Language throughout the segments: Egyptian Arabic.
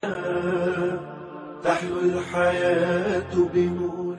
تحلو الحياة بنور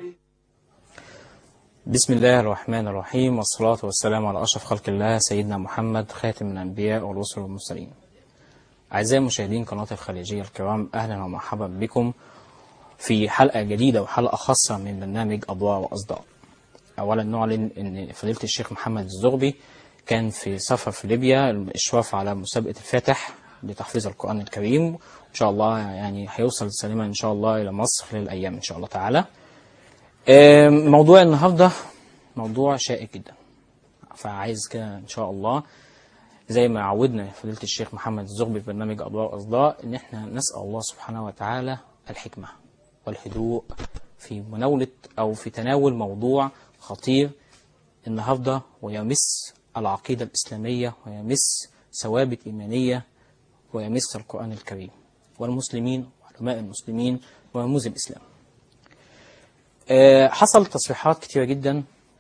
بسم الله الرحمن الرحيم والصلاة والسلام على أشرف خلق الله سيدنا محمد خاتم الأنبياء والرسل والمرسلين أعزائي مشاهدين قناة الخليجية الكرام أهلا ومرحبا بكم في حلقة جديدة وحلقة خاصة من برنامج أضواء وأصداء أولا نعلن أن فضيلة الشيخ محمد الزغبي كان في سفر في ليبيا الإشراف على مسابقة الفاتح لتحفيظ القرآن الكريم وإن شاء الله يعني هيوصل سليما إن شاء الله إلى مصر خلال الأيام إن شاء الله تعالى آم، موضوع النهاردة موضوع شائك جدا فعايز كده إن شاء الله زي ما عودنا فضيلة الشيخ محمد الزغبي في برنامج أضواء وأصداء إن إحنا نسأل الله سبحانه وتعالى الحكمة والهدوء في مناولة أو في تناول موضوع خطير النهاردة ويمس العقيدة الإسلامية ويمس ثوابت إيمانية ويمس القرآن الكريم والمسلمين وعلماء المسلمين ورموز الإسلام آه، حصل تصريحات كتيرة جدا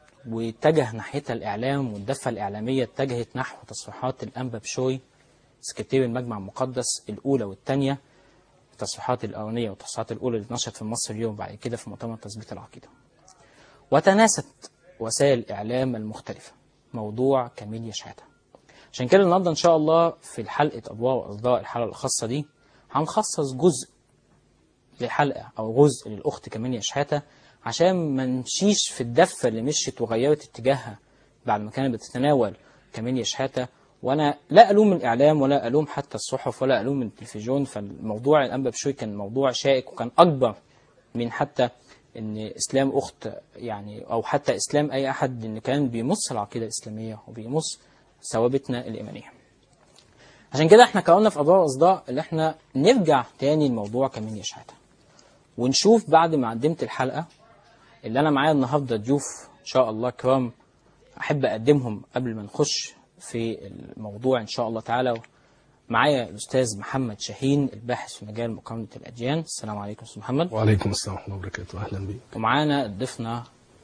واتجه ناحيتها الإعلام والدفة الإعلامية اتجهت نحو تصريحات الأنبا بشوي سكرتير المجمع المقدس الأولى والثانية التصريحات الأولانية والتصريحات الأولى اللي اتنشرت في مصر اليوم بعد كده في مؤتمر تثبيت العقيدة وتناست وسائل الإعلام المختلفة موضوع كميل شحاتة عشان كده النهارده إن شاء الله في الحلقة أضواء وأصداء الحلقة الخاصة دي هنخصص جزء للحلقة أو جزء للأخت كميل شحاتة عشان ما نمشيش في الدفة اللي مشيت وغيرت اتجاهها بعد ما كانت بتتناول كميل شحاتة وأنا لا ألوم الإعلام ولا ألوم حتى الصحف ولا ألوم التلفزيون فالموضوع الأنبا بشوي كان موضوع شائك وكان أكبر من حتى ان اسلام اخت يعني او حتى اسلام اي احد ان كان بيمص العقيده الاسلاميه وبيمص ثوابتنا الايمانيه. عشان كده احنا قررنا في اضواء اصداء اللي احنا نرجع تاني الموضوع كمان شحاته. ونشوف بعد ما قدمت الحلقه اللي انا معايا النهارده ضيوف ان شاء الله كرام احب اقدمهم قبل ما نخش في الموضوع ان شاء الله تعالى معايا الاستاذ محمد شاهين الباحث في مجال مقاومه الاديان السلام عليكم استاذ محمد وعليكم السلام ورحمة الله وبركاته أهلا بك ومعانا ضيفنا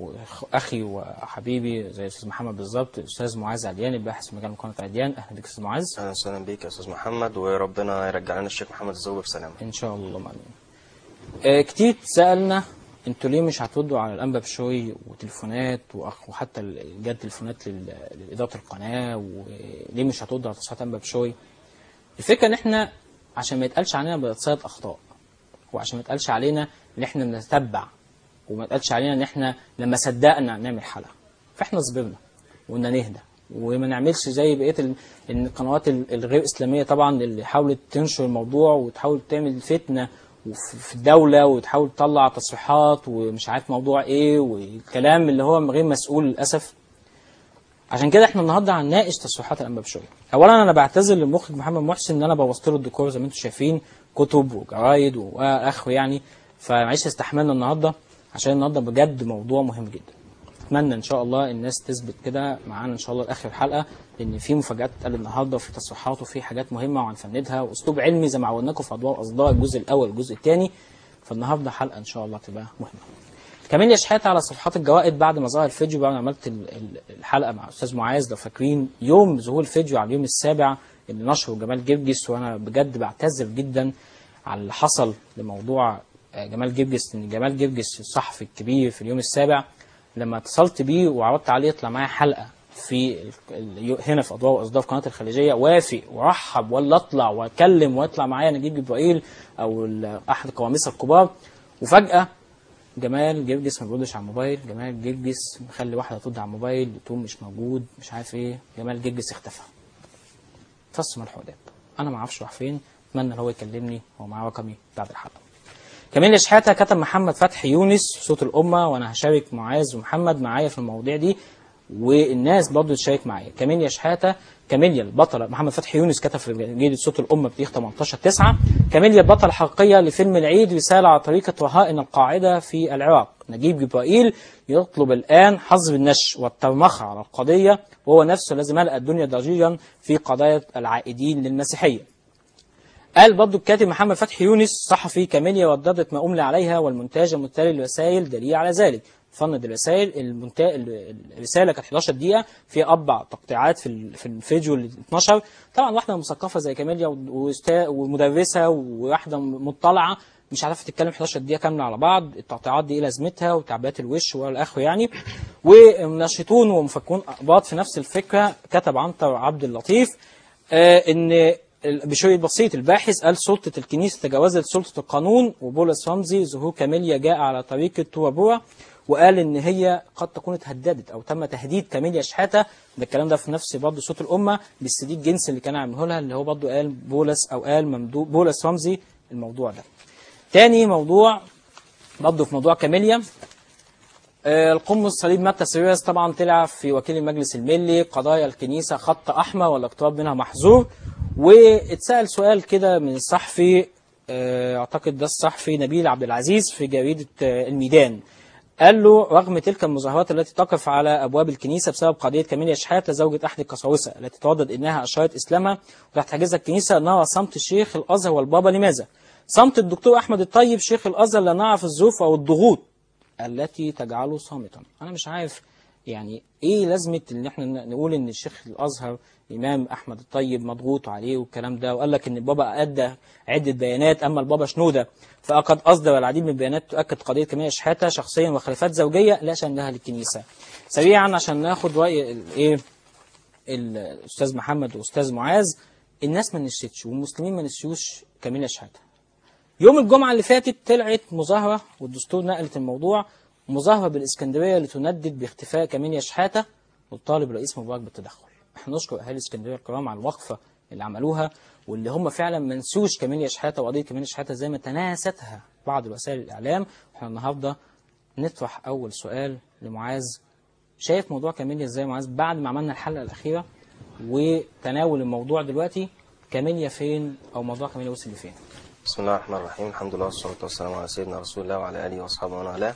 واخي وحبيبي زي الاستاذ محمد بالظبط الاستاذ معاذ عليان الباحث في مجال مقاومه الاديان اهلا بك استاذ معاذ اهلا وسهلا بيك يا استاذ محمد وربنا يرجع لنا الشيخ محمد الزوبي بسلامه ان شاء الله اللهم امين آه كتير سالنا انتوا ليه مش هتردوا على الانبا بشوي وتليفونات وأخ وحتى ال- جت تليفونات لل- لاداره القناه وليه مش هتردوا على تصريحات انبا بشوي الفكره ان احنا عشان ما يتقالش علينا بتصيد اخطاء وعشان ما يتقالش علينا ان احنا بنتبع وما يتقالش علينا ان احنا لما صدقنا نعمل حلقه فاحنا صبرنا وقلنا نهدى وما نعملش زي بقيه ال- إن القنوات ال- الغير اسلاميه طبعا اللي حاولت تنشر الموضوع وتحاول تعمل فتنه وف- في الدوله وتحاول تطلع تصريحات ومش عارف موضوع ايه والكلام اللي هو غير مسؤول للاسف عشان كده احنا النهارده هنناقش تصريحات الانبا بشويه. اولا انا بعتذر للمخرج محمد محسن ان انا بوظت له الديكور زي ما انتم شايفين كتب وجرايد واخره يعني فمعلش استحملنا النهارده عشان النهارده بجد موضوع مهم جدا. اتمنى ان شاء الله الناس تثبت كده معانا ان شاء الله لاخر الحلقه لان في مفاجات اتقال النهارده وفي تصريحات وفي حاجات مهمه وهنفندها واسلوب علمي زي ما عودناكم في اضواء اصداء الجزء الاول والجزء الثاني فالنهارده حلقه ان شاء الله تبقى مهمه. كمان يشحات على صفحات الجوائد بعد ما ظهر الفيديو بعد ما عملت ال- ال- الحلقه مع الاستاذ معاذ لو فاكرين يوم ظهور الفيديو على اليوم السابع اللي نشره جمال جرجس وانا بجد بعتذر جدا على اللي حصل لموضوع آه، جمال جرجس ان جمال جرجس الصحفي الكبير في اليوم السابع لما اتصلت بيه وعرضت عليه يطلع معايا حلقه في ال- ال- هنا في اضواء واصداء في قناه الخليجيه وافق ورحب ولا اطلع واتكلم ويطلع معايا نجيب جبرائيل او ال- احد القواميس الكبار وفجاه جمال جرجس ما بيردش على الموبايل جمال جرجس مخلي واحده ترد على الموبايل تقول مش موجود مش عارف ايه جمال جرجس اختفى فص ملح وداب انا ما اعرفش راح فين اتمنى ان هو يكلمني هو معاه رقمي بعد الحلقه كمان شحاته كتب محمد فتحي يونس في صوت الامه وانا هشارك معاذ ومحمد معايا في المواضيع دي والناس برضه تشارك معايا كمان شحاته كاميليا البطله محمد فتحي يونس كتب في جريده صوت الامه بتاريخ 18 9 كاميليا البطله الحقيقيه لفيلم العيد رساله على طريقه رهائن القاعده في العراق نجيب جبرائيل يطلب الان حظر النشر والترمخه على القضيه وهو نفسه الذي ملأ الدنيا ضجيجا في قضايا العائدين للمسيحيه قال برضه الكاتب محمد فتحي يونس صحفي كاميليا رددت ما أملي عليها والمونتاج المتالي للوسائل دليل على ذلك فند الرسائل المنتا... ال- الرساله كانت 11 دقيقه فيها اربع تقطيعات في ال- في الفيديو اللي اتنشر طبعا واحده مثقفه زي كاميليا و- وأستا- ومدرسه وواحده مطلعه مش عارفه تتكلم 11 دقيقه كامله على بعض التقطيعات دي ايه لازمتها وتعبيرات الوش والى اخره يعني ومنشطون ومفكرون اقباط في نفس الفكره كتب عنتر عبد اللطيف آه ان ال- بشوية بسيط الباحث قال سلطة الكنيسة تجاوزت سلطة القانون وبولس رمزي ظهور كاميليا جاء على طريقة توابورا وقال ان هي قد تكون اتهددت او تم تهديد كاميليا شحاته ده الكلام ده في نفس برضه صوت الامه بالسديد الجنسي اللي كان عامله لها اللي هو برضه قال بولس او قال ممدوح بولس رمزي الموضوع ده. تاني موضوع برضه في موضوع كاميليا آه، القمص صليب متى سيريوس طبعا طلع في وكيل المجلس الملي قضايا الكنيسة خط أحمر والاقتراب منها محظور واتسأل سؤال كده من الصحفي آه، أعتقد ده الصحفي نبيل عبد العزيز في جريدة آه، الميدان قال له رغم تلك المظاهرات التي تقف على أبواب الكنيسة بسبب قضية كاميليا شحاتة زوجة أحد القساوسة التي تردد إنها أشارت إسلامها وتحت حاجزها الكنيسة نرى صمت الشيخ الأزهر والبابا لماذا؟ صمت الدكتور أحمد الطيب شيخ الأزهر لا نعرف الظروف أو الضغوط التي تجعله صامتا انا مش عارف يعني ايه لازمه ان احنا ن- نقول ان الشيخ الازهر الامام احمد الطيب مضغوط عليه والكلام ده وقال لك ان البابا ادى عده بيانات اما البابا شنوده فقد اصدر العديد من البيانات تؤكد قضيه كميه شحاته شخصيا وخلافات زوجيه لا شان لها للكنيسه سريعا عشان ناخد راي ال- ايه الاستاذ محمد واستاذ معاذ الناس ما نسيتش والمسلمين ما نسيوش كاميليا شحاته يوم الجمعة اللي فاتت طلعت مظاهرة والدستور نقلت الموضوع مظاهرة بالإسكندرية لتندد باختفاء كاميليا شحاتة وتطالب رئيس مبارك بالتدخل. احنا نشكر أهالي اسكندرية الكرام على الوقفة اللي عملوها واللي هم فعلا ما نسوش كاميليا شحاتة وقضية كاميليا شحاتة زي ما تناستها بعض وسائل الإعلام واحنا النهاردة نطرح أول سؤال لمعاذ شايف موضوع كاميليا ازاي يا معاذ بعد ما عملنا الحلقة الأخيرة وتناول الموضوع دلوقتي كاميليا فين أو موضوع كاميليا وصل لفين؟ بسم الله الرحمن الرحيم الحمد لله والصلاة والسلام على سيدنا رسول الله وعلى آله وأصحابه ومن والاه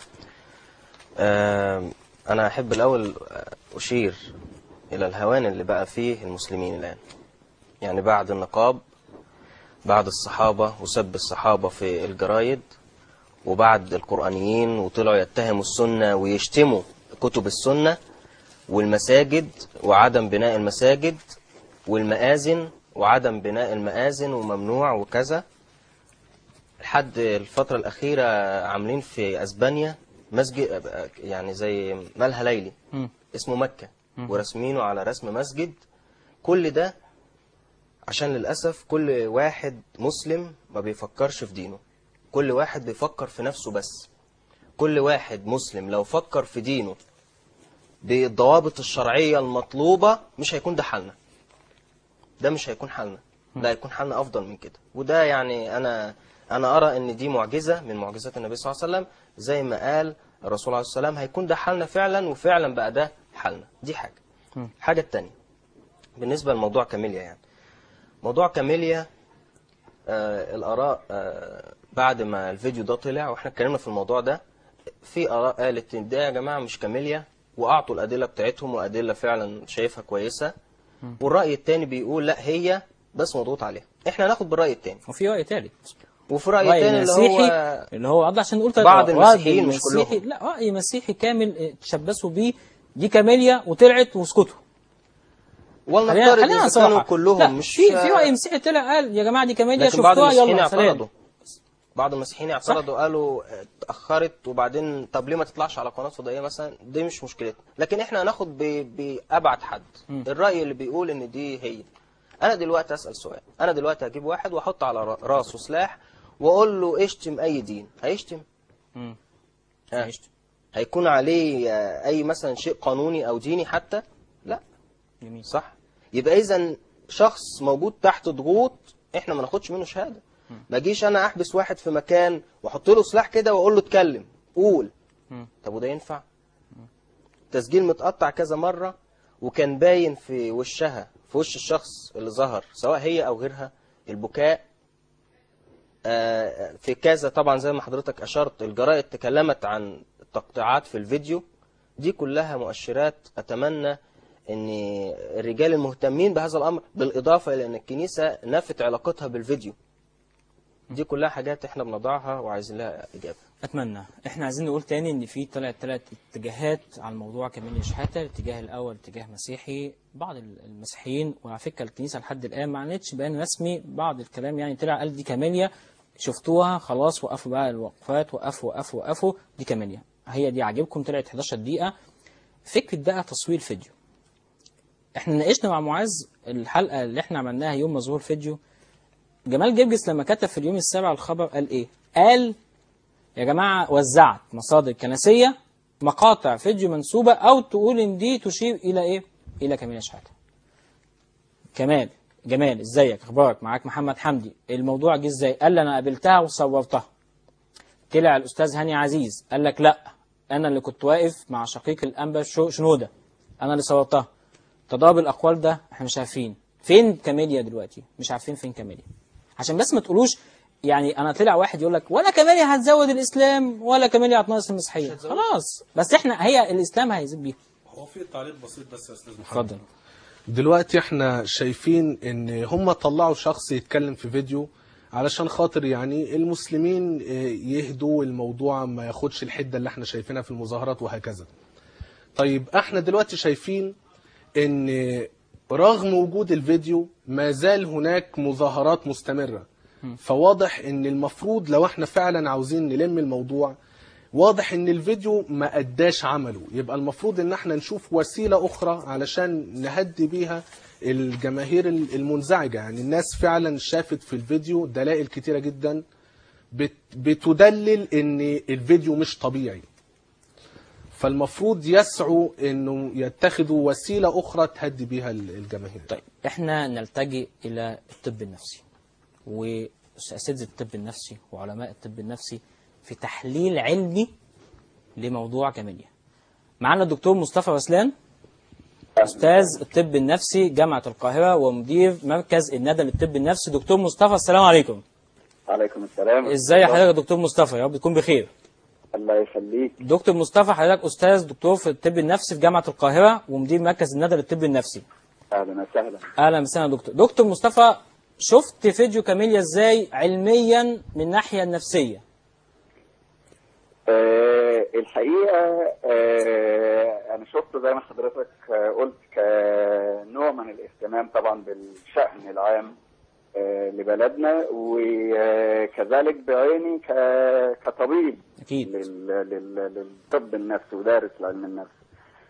آم، أنا أحب الأول آه، أشير إلى الهوان اللي بقى فيه المسلمين الآن يعني بعد النقاب بعد الصحابة وسب الصحابة في الجرايد وبعد القرآنيين وطلعوا يتهموا السنة ويشتموا كتب السنة والمساجد وعدم بناء المساجد والمآذن وعدم بناء المآذن وممنوع وكذا لحد الفترة الأخيرة عاملين في أسبانيا مسجد يعني زي مالها ليلي مم. اسمه مكة ورسمينه على رسم مسجد كل ده عشان للأسف كل واحد مسلم ما بيفكرش في دينه كل واحد بيفكر في نفسه بس كل واحد مسلم لو فكر في دينه بالضوابط الشرعية المطلوبة مش هيكون ده حالنا ده مش هيكون حالنا ده هيكون حالنا أفضل من كده وده يعني أنا أنا أرى إن دي معجزة من معجزات النبي صلى الله عليه وسلم زي ما قال الرسول عليه الصلاة والسلام هيكون ده حالنا فعلا وفعلا بقى ده حالنا دي حاجة الحاجة التانية بالنسبة لموضوع كاميليا يعني موضوع كاميليا آه الآراء آه بعد ما الفيديو ده طلع واحنا اتكلمنا في الموضوع ده في آراء قالت إن ده يا جماعة مش كاميليا وأعطوا الأدلة بتاعتهم وأدلة فعلا شايفها كويسة والرأي التاني بيقول لا هي بس مضغوط عليها احنا هناخد بالرأي التاني وفي رأي ثالث وفي رأي رأي تاني اللي مسيحي هو اللي هو قصدي عشان نقول بعض رأي المسيحيين مش مسيحي كلهم. لا رأي مسيحي كامل اه، تشبثوا بيه دي كاميليا وطلعت واسكتوا خلينا ولنفترض خلينا إذا كانوا صراحة كلهم لا مش في في رأي مسيحي طلع قال يا جماعة دي كاميليا لكن بعض شفتوها المسيحيين يلا سلام اعترضوا بعض المسيحيين اعترضوا قالوا اتأخرت وبعدين طب ليه ما تطلعش على قناة فضائية مثلا دي مش مشكلتنا لكن احنا هناخد ب- بأبعد حد الرأي اللي بيقول ان دي هي انا دلوقتي اسأل سؤال انا دلوقتي هجيب واحد واحط على را- راسه سلاح واقول له اشتم اي دين هيشتم مم. آه. هيشتم. هيكون عليه آه، اي مثلا شيء قانوني او ديني حتى لا جميل صح يبقى اذا شخص موجود تحت ضغوط احنا ما ناخدش منه شهاده ما اجيش انا احبس واحد في مكان واحط له سلاح كده واقول له اتكلم قول مم. طب وده ينفع تسجيل متقطع كذا مره وكان باين في وشها في وش الشخص اللي ظهر سواء هي او غيرها البكاء آه، في كذا طبعا زي ما حضرتك اشرت الجرائد تكلمت عن التقطيعات في الفيديو دي كلها مؤشرات اتمنى ان الرجال المهتمين بهذا الامر بالاضافه الى ان الكنيسه نفت علاقتها بالفيديو دي كلها حاجات احنا بنضعها وعايزين لها اجابه اتمنى احنا عايزين نقول تاني ان في طلعت ثلاث اتجاهات على الموضوع كمان شحاته الاتجاه الاول اتجاه مسيحي بعض المسيحيين وعلى فكره الكنيسه لحد الان ما عملتش بيان رسمي بعض الكلام يعني طلع قال دي كاميليا شفتوها خلاص وقفوا بقى الوقفات وقفوا وقفوا وقفوا دي كاميليا هي دي عاجبكم طلعت 11 دقيقه فكره بقى تصوير فيديو احنا ناقشنا مع معاذ الحلقه اللي احنا عملناها يوم ما ظهور فيديو جمال جرجس لما كتب في اليوم السابع الخبر قال ايه قال يا جماعة وزعت مصادر كنسية مقاطع فيديو منسوبة أو تقول إن دي تشير إلى إيه؟ إلى كمال شحاتة. كمال جمال إزيك أخبارك معاك محمد حمدي الموضوع جه إزاي؟ قال لي أنا قابلتها وصورتها. طلع الأستاذ هاني عزيز قال لك لأ أنا اللي كنت واقف مع شقيق الأنبا شو- شنودة أنا اللي صورتها. تضارب الأقوال ده إحنا مش عارفين. فين كاميليا دلوقتي؟ مش عارفين فين كاميليا. عشان بس ما تقولوش يعني انا طلع واحد يقول لك ولا كماليا هتزود الاسلام ولا كماليا هتنقص المسيحيه خلاص بس احنا هي الاسلام هيزيد بيها هو في تعليق بسيط بس يا استاذ محمد اتفضل دلوقتي احنا شايفين ان هم طلعوا شخص يتكلم في فيديو علشان خاطر يعني المسلمين اه، يهدوا الموضوع ما ياخدش الحده اللي احنا شايفينها في المظاهرات وهكذا طيب احنا دلوقتي شايفين ان رغم وجود الفيديو ما زال هناك مظاهرات مستمرة فواضح ان المفروض لو احنا فعلا عاوزين نلم الموضوع واضح ان الفيديو ما اداش عمله يبقى المفروض ان احنا نشوف وسيلة اخرى علشان نهدي بيها الجماهير المنزعجة يعني الناس فعلا شافت في الفيديو دلائل كتيرة جدا بت- بتدلل ان الفيديو مش طبيعي فالمفروض يسعوا انه يتخذوا وسيله اخرى تهدي بيها الجماهير طيب احنا نلتجئ الى الطب النفسي واساتذه الطب النفسي وعلماء الطب النفسي في تحليل علمي لموضوع كاميليا معانا الدكتور مصطفى وسلان استاذ الطب النفسي جامعه القاهره ومدير مركز الندى للطب النفسي دكتور مصطفى السلام عليكم عليكم السلام ازاي حضرتك يا دكتور مصطفى يا رب تكون بخير الله يخليك دكتور مصطفى حضرتك استاذ دكتور في الطب النفسي في جامعه القاهره ومدير مركز الندى للطب النفسي اهلا وسهلا اهلا وسهلا يا دكتور دكتور مصطفى شفت فيديو كاميليا ازاي علميا من الناحيه النفسيه أه الحقيقه أه انا شفته زي ما حضرتك آه، قلت كنوع من الاهتمام طبعا بالشان العام أه لبلدنا وكذلك بعيني ك- كطبيب اكيد لل... لل... للطب النفسي ودارس العلم النفسي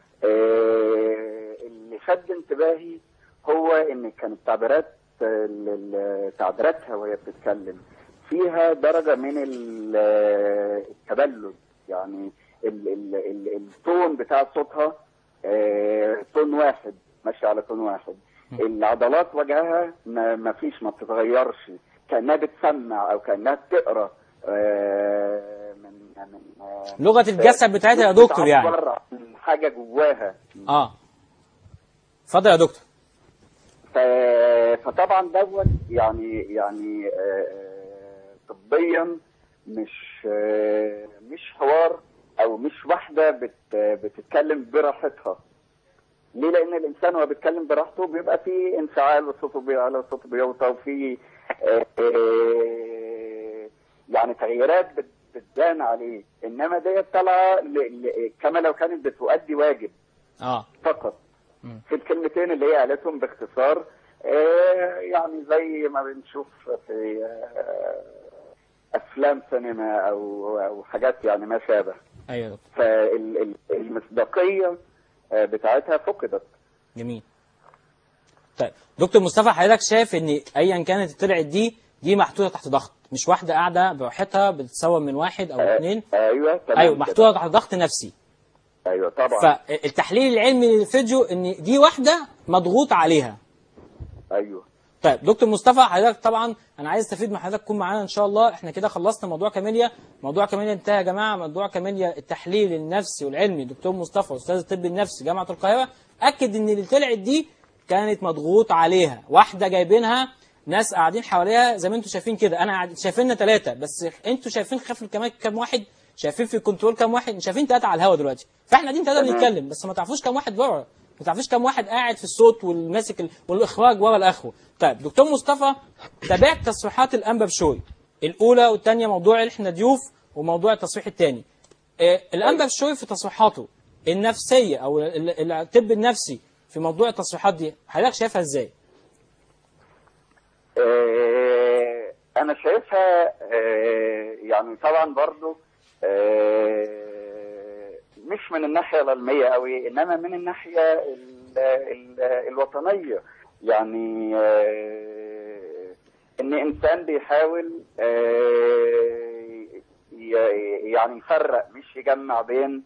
آه، اللي شد انتباهي هو ان كانت تعبيرات ال- ال- تعبيراتها وهي بتتكلم فيها درجه من ال- التبلد يعني ال ال ال التون بتاع صوتها آه، تون واحد ماشي على تون واحد العضلات وجهها ما ما فيش ما بتتغيرش كانها بتسمع او كانها بتقرا آه، من من آه، لغه الجسد بتاعتها يا دكتور يعني بتعبر عن حاجه جواها اه اتفضل يا دكتور ف- فطبعا دوت يعني يعني آه، آه، طبيا مش آه، مش حوار او مش واحده بت بتتكلم براحتها ليه لان الانسان وهو بيتكلم براحته بيبقى فيه انفعال وصوته بيعلى وصوته بيوطى وفي آه، آه، يعني تغييرات بت- بتبان عليه انما ديت طالعه ل- ل- كما لو كانت بتؤدي واجب اه فقط مم. في الكلمتين اللي هي قالتهم باختصار آه، يعني زي ما بنشوف في آه، افلام سينما او او حاجات يعني ما شابه ايوه يا دكتور فالمصداقيه آه، بتاعتها فقدت جميل طيب دكتور مصطفى حضرتك شايف ان ايا كانت طلعت دي دي محطوطه تحت ضغط مش واحده قاعده براحتها بتتصور من واحد او آه، اثنين ايوه تمام ايوه كده. محطوطه تحت ضغط نفسي ايوه طبعا فالتحليل العلمي للفيديو ان دي واحده مضغوط عليها ايوه طيب دكتور مصطفى حضرتك طبعا انا عايز استفيد من حضرتك تكون معانا ان شاء الله احنا كده خلصنا موضوع كاميليا موضوع كاميليا انتهى يا جماعه موضوع كاميليا التحليل النفسي والعلمي دكتور مصطفى استاذ الطب النفسي جامعه القاهره اكد ان اللي طلعت دي كانت مضغوط عليها واحده جايبينها ناس قاعدين حواليها زي ما انتم شايفين كده انا قاعد شايفيننا ثلاثه بس انتوا شايفين خلف كمان كام واحد شايفين في الكنترول كام واحد شايفين ثلاثه على الهوا دلوقتي فاحنا قاعدين ثلاثه تمام. بنتكلم بس ما تعرفوش كام واحد بره ما تعرفوش كام واحد قاعد في الصوت والماسك ال- والاخراج ورا الاخره طيب دكتور مصطفى تابعت تصريحات الانبا بشوي الاولى والثانيه موضوع اللي احنا ضيوف وموضوع التصريح الثاني آه، الانبا الشوي في تصريحاته النفسيه او ال- ال- الطب النفسي في موضوع التصريحات دي حضرتك شايفها ازاي؟ آه، انا شايفها آه، يعني طبعا برضو آه، مش من الناحيه العلميه قوي انما من الناحيه ال- ال- الوطنيه يعني آه، ان انسان بيحاول آه، ي- يعني يفرق مش يجمع بين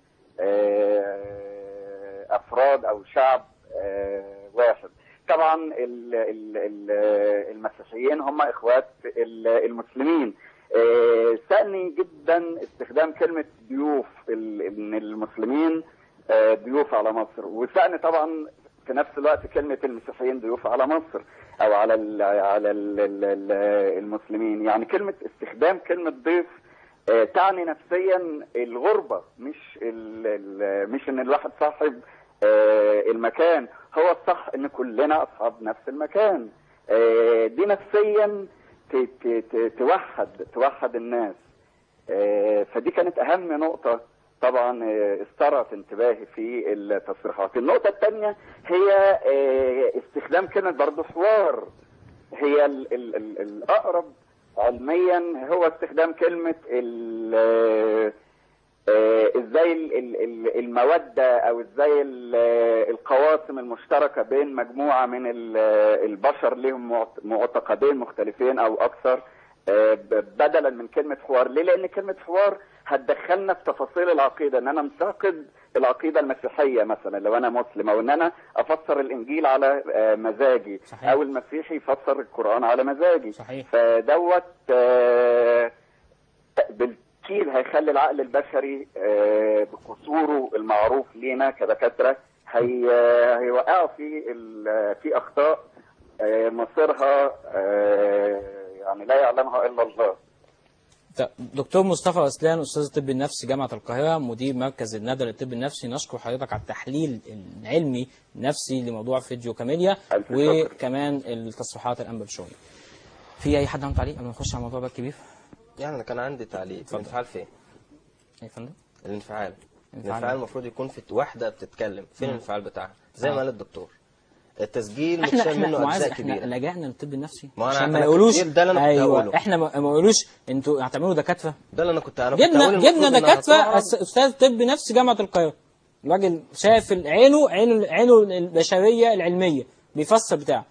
آه، افراد او شعب آه، واحد طبعا ال- ال- ال- المسيحيين هم اخوات ال- المسلمين آه، سألني جدا استخدام كلمة ضيوف ال- ان المسلمين آه، ضيوف على مصر وسألني طبعا في نفس الوقت كلمة المسيحيين ضيوف على مصر او على ال على ال ال ال المسلمين يعني كلمة استخدام كلمة ضيف آه، تعني نفسيا الغربة مش ال ال مش ان الواحد صاحب آه، المكان هو الصح ان كلنا اصحاب نفس المكان آه، دي نفسيا ت- ت- ت- توحد توحد الناس آه، فدي كانت اهم نقطة طبعا آه، استرت انتباهي في التصريحات النقطة الثانية هي آه، استخدام كلمة برضه حوار هي ال ال ال الأقرب علميا هو استخدام كلمة ال آه، ازاي ال- ال- ال- المودة او ازاي ال- القواسم المشتركة بين مجموعة من ال- البشر لهم معت- معتقدين مختلفين او اكثر آه، ب- بدلا من كلمة حوار ليه لان كلمة حوار هتدخلنا في تفاصيل العقيدة ان انا منتقد العقيدة المسيحية مثلا لو انا مسلم او ان انا افسر الانجيل على آه، مزاجي صحيح. او المسيحي يفسر القرآن على مزاجي صحيح. فدوت آه، بالتأكيد هيخلي العقل البشري آه، بقصوره المعروف لينا كدكاترة هي هيوقعوا في ال- في أخطاء آه، مصيرها آه، يعني لا يعلمها إلا الله طب، دكتور مصطفى اسلان استاذ الطب النفسي جامعه القاهره مدير مركز الندى للطب النفسي نشكر حضرتك على التحليل العلمي النفسي لموضوع فيديو كاميليا ألف شكر. وكمان التصريحات الانبا بشوي في اي حد عنده تعليق قبل ما نخش على الموضوع بقى الكبير يعني انا كان عندي تعليق الانفعال فين يا فندم الانفعال انفعال. الانفعال المفروض يكون في واحده بتتكلم فين الانفعال بتاعها زي آه. ما قال الدكتور التسجيل احنا متشال احنا منه معاذ اجزاء احنا كبيره لجأنا للطب النفسي ما أنا- عشان ما أنا يقولوش كتير ده اللي أنا كنت ايوه هقوله. احنا ما ما يقولوش انتوا هتعملوا دكاتره ده اللي انا كنت انا كنت جبنا هقول المفروض جبنا إنها دكاتره هتقعد- أس- استاذ طب نفسي جامعه القاهره الراجل شايف ال- عينه عينه عينه البشريه العلميه بيفسر بتاع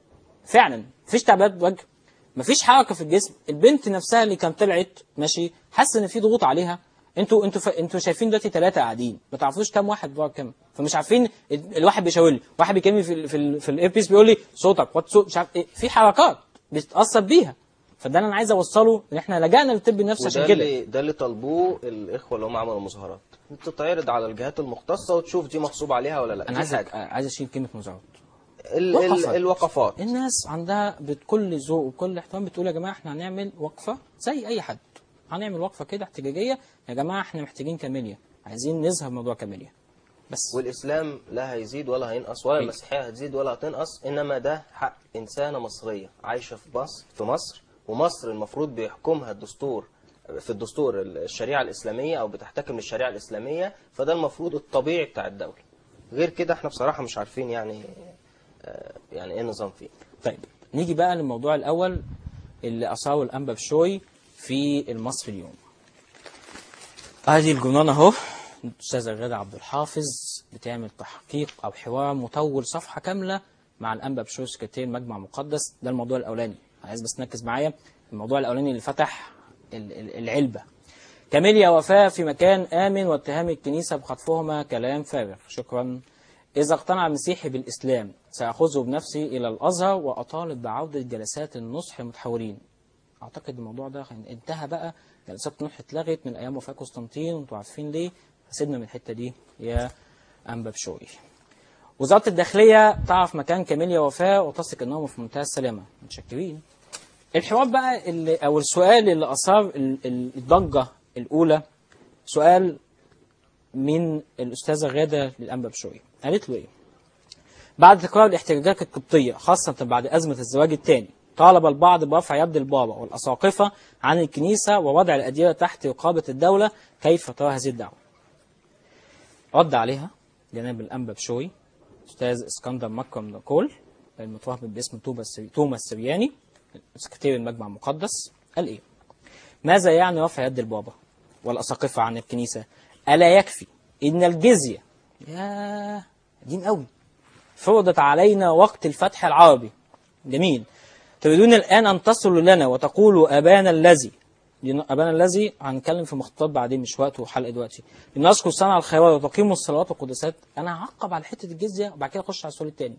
فعلا مفيش تعبيرات وجه مفيش حركه في الجسم البنت نفسها اللي كانت طلعت ماشي حاسه ان في ضغوط عليها انتوا انتوا ف... انتوا شايفين دلوقتي ثلاثه قاعدين ما تعرفوش كام واحد بره كام فمش عارفين ال- الواحد بيشاور لي واحد بيكلمني في ال... في ال... في الاير بيس بيقول لي صوتك وات صوت مش عارف ايه في حركات بتتاثر بيها فده اللي انا عايز اوصله ان احنا لجأنا للطب النفسي عشان وده كده اللي ده اللي طلبوه الاخوه اللي هم عملوا مظاهرات تتعرض على الجهات المختصه وتشوف دي مغصوب عليها ولا لا انا دي عايز حاجه عايز اشيل كلمه مزارات ال ال وقفت. الوقفات الناس عندها بكل ذوق وكل احترام بتقول يا جماعه احنا هنعمل وقفه زي اي حد هنعمل وقفه كده احتجاجيه يا جماعه احنا محتاجين كاميليا عايزين نظهر موضوع كاميليا بس والاسلام لا هيزيد ولا هينقص ولا أيوة. المسيحيه هتزيد ولا هتنقص انما ده حق انسانه مصريه عايشه في مصر في مصر ومصر المفروض بيحكمها الدستور في الدستور الشريعه الاسلاميه او بتحتكم للشريعه الاسلاميه فده المفروض الطبيعي بتاع الدوله غير كده احنا بصراحه مش عارفين يعني آه، يعني ايه النظام فيه طيب نيجي بقى للموضوع الاول اللي اثاره الانبا بشوي في المصري اليوم ادي الجنان اهو الاستاذه غاده عبد الحافظ بتعمل تحقيق او حوار مطول صفحه كامله مع الانبا بشوي سكرتير مجمع مقدس ده الموضوع الاولاني عايز بس نركز معايا الموضوع الاولاني اللي فتح ال- ال- العلبه كاميليا وفاة في مكان آمن واتهام الكنيسة بخطفهما كلام فارغ شكرا إذا اقتنع المسيحي بالإسلام سأخذه بنفسي إلى الأزهر وأطالب بعودة جلسات النصح المتحولين أعتقد الموضوع ده انتهى بقى جلسات النصح اتلغت من أيام وفاة قسطنطين وأنتوا عارفين ليه فسيبنا من الحتة دي يا أنبا بشوي وزارة الداخلية تعرف مكان كاميليا وفاة وتثق أنهم في منتهى السلامة متشكرين الحوار بقى اللي او السؤال اللي اثار ال- ال- الضجه الاولى سؤال من الاستاذه غاده للانبا بشوي قالت له ايه؟ بعد تكرار الاحتجاجات القبطيه خاصه بعد ازمه الزواج الثاني طالب البعض برفع يد البابا والأساقفة عن الكنيسة ووضع الأديرة تحت رقابة الدولة كيف ترى هذه الدعوة رد عليها جناب الأنبا بشوي أستاذ اسكندر مكرم نقول المتوهم باسم توما السري- توما السرياني سكرتير المجمع المقدس قال إيه ماذا يعني رفع يد البابا والأساقفة عن الكنيسة ألا يكفي إن الجزية يا قديم قوي فرضت علينا وقت الفتح العربي جميل تريدون الآن أن تصلوا لنا وتقولوا أبانا الذي لن- أبانا الذي هنتكلم في مخطوطات بعدين مش وقت وحلقة دلوقتي لنذكر صنع الخيرات وتقيموا الصلوات والقداسات أنا هعقب على حتة الجزية وبعد كده أخش على السؤال التاني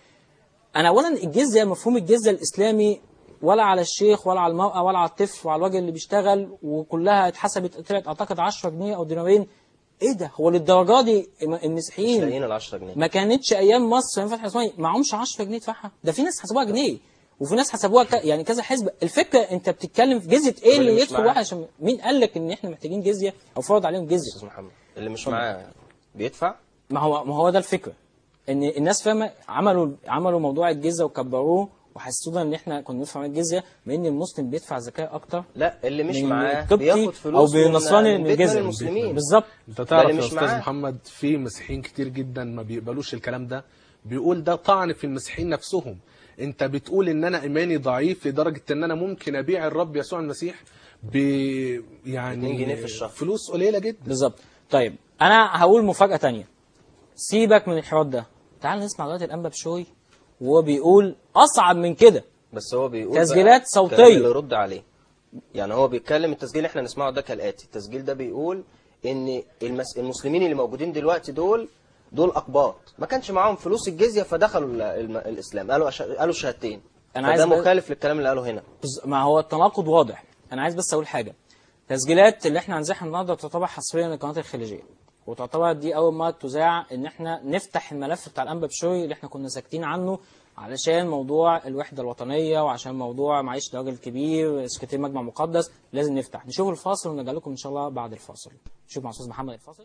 أنا أولا الجزية مفهوم الجزية الإسلامي ولا على الشيخ ولا على المرأة ولا على الطفل وعلى الراجل اللي بيشتغل وكلها اتحسبت طلعت أعتقد 10 جنيه أو دينارين إيه ده هو للدرجة دي مش المسيحيين لاقيين ال 10 جنيه ما كانتش ايام مصر فتح عثماني معهمش 10 جنيه يدفعها ده في ناس حسبوها جنيه وفي ناس حسبوها ك... يعني كذا حزب الفكره انت بتتكلم في جزيه ايه واللي اللي مش يدخل معاه. واحد عشان مين قال لك ان احنا محتاجين جزيه او فرض عليهم جزيه استاذ محمد اللي مش معاه بيدفع ما هو ما هو ده الفكره ان الناس فاهمه عملوا عملوا موضوع الجزيه وكبروه وحسونا ان احنا كنا ندفع الجزيه بان المسلم بيدفع زكاه اكتر لا اللي مش من معاه القبطي بياخد او فلوس بالنصراني من من بيت مال الجزيه المسلمين بالظبط انت ده تعرف اللي يا مش استاذ معاه. محمد في مسيحيين كتير جدا ما بيقبلوش الكلام ده بيقول ده طعن في المسيحيين نفسهم انت بتقول ان انا ايماني ضعيف لدرجه ان انا ممكن ابيع الرب يسوع المسيح ب يعني 2 جنيه في الشهر. فلوس قليله جدا بالظبط طيب انا هقول مفاجاه تانية سيبك من الحوار ده تعال نسمع دلوقتي الانبا بشوي وهو بيقول اصعب من كده بس هو بيقول تسجيلات بقى صوتية. كلام اللي يرد عليه يعني هو بيتكلم التسجيل اللي احنا نسمعه ده كالاتي التسجيل ده بيقول ان المس... المسلمين اللي موجودين دلوقتي دول دول اقباط ما كانش معاهم فلوس الجزيه فدخلوا ال... الم... الاسلام قالوا أش... قالوا شهادتين أنا فده عايز بس- مخالف للكلام اللي قاله هنا بز- ما هو التناقض واضح انا عايز بس اقول حاجه تسجيلات اللي احنا هنزعها النهارده تعتبر حصريا للقناه الخليجيه وتعتبر دي اول مره تذاع ان احنا نفتح الملف بتاع الانبا بشوي اللي احنا كنا ساكتين عنه علشان موضوع الوحده الوطنيه وعشان موضوع معيش ده راجل كبير سكرتير مجمع مقدس لازم نفتح نشوف الفاصل ونرجع لكم ان شاء الله بعد الفاصل نشوف مع استاذ محمد الفاصل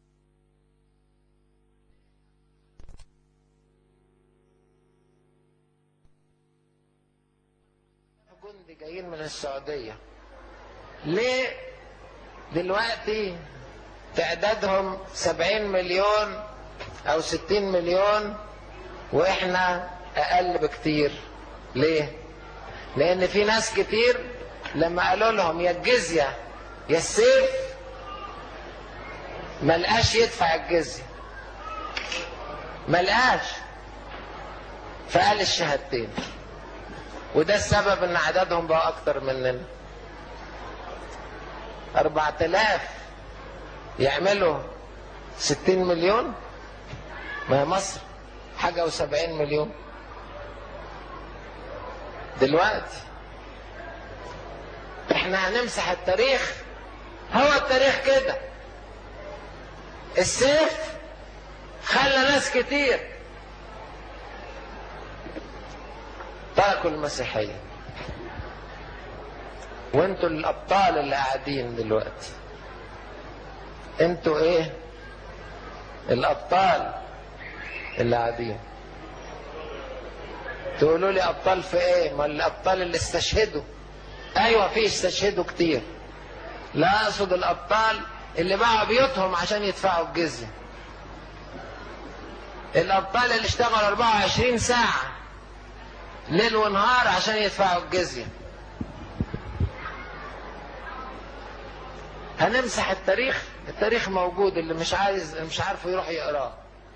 جندي جايين من السعودية ليه دلوقتي تعدادهم سبعين مليون او ستين مليون واحنا اقل بكتير ليه لان في ناس كتير لما قالوا لهم يا الجزية يا السيف ملقاش يدفع الجزية ملقاش فقال الشهادتين وده السبب ان عددهم بقى اكتر مننا أربعة آلاف يعملوا ستين مليون ما هي مصر حاجة وسبعين مليون دلوقتي احنا هنمسح التاريخ هو التاريخ كده السيف خلى ناس كتير تركوا المسيحية وانتوا الابطال اللي قاعدين دلوقتي انتوا ايه الابطال اللي قاعدين تقولوا لي ابطال في ايه ما الابطال اللي استشهدوا ايوه في استشهدوا كتير لا اقصد الابطال اللي باعوا بيوتهم عشان يدفعوا الجزيه الابطال اللي اشتغلوا 24 ساعه ليل ونهار عشان يدفعوا الجزيه هنمسح التاريخ التاريخ موجود اللي مش عايز مش عارفه يروح يقراه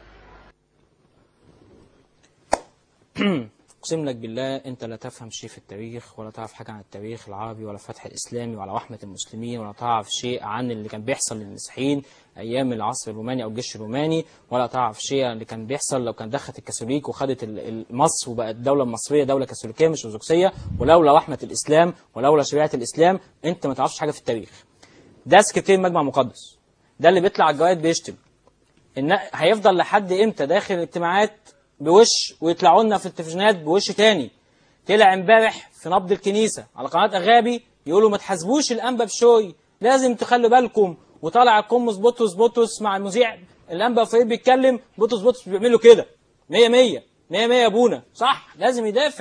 اقسم لك بالله انت لا تفهم شيء في التاريخ ولا تعرف حاجه عن التاريخ العربي ولا الفتح الاسلامي ولا رحمه المسلمين ولا تعرف شيء عن اللي كان بيحصل للمسيحيين ايام العصر الروماني او الجيش الروماني ولا تعرف شيء عن اللي كان بيحصل لو كان دخلت الكاثوليك وخدت ال- ال- مصر وبقت الدوله المصريه دوله كاثوليكيه مش ارثوذكسيه ولولا رحمه الاسلام ولولا شريعه الاسلام انت ما تعرفش حاجه في التاريخ ده سكرتير مجمع مقدس ده اللي بيطلع على الجرايد بيشتم ان هيفضل لحد امتى داخل الاجتماعات بوش ويطلعوا لنا في التلفزيونات بوش تاني طلع امبارح في نبض الكنيسه على قناه اغابي يقولوا ما تحاسبوش الانبا بشوي لازم تخلوا بالكم وطلع القمص بطرس بطرس مع المذيع الانبا فريد بيتكلم بطرس بطرس بيعملوا كده 100 100 100 100 يا ابونا صح لازم يدافع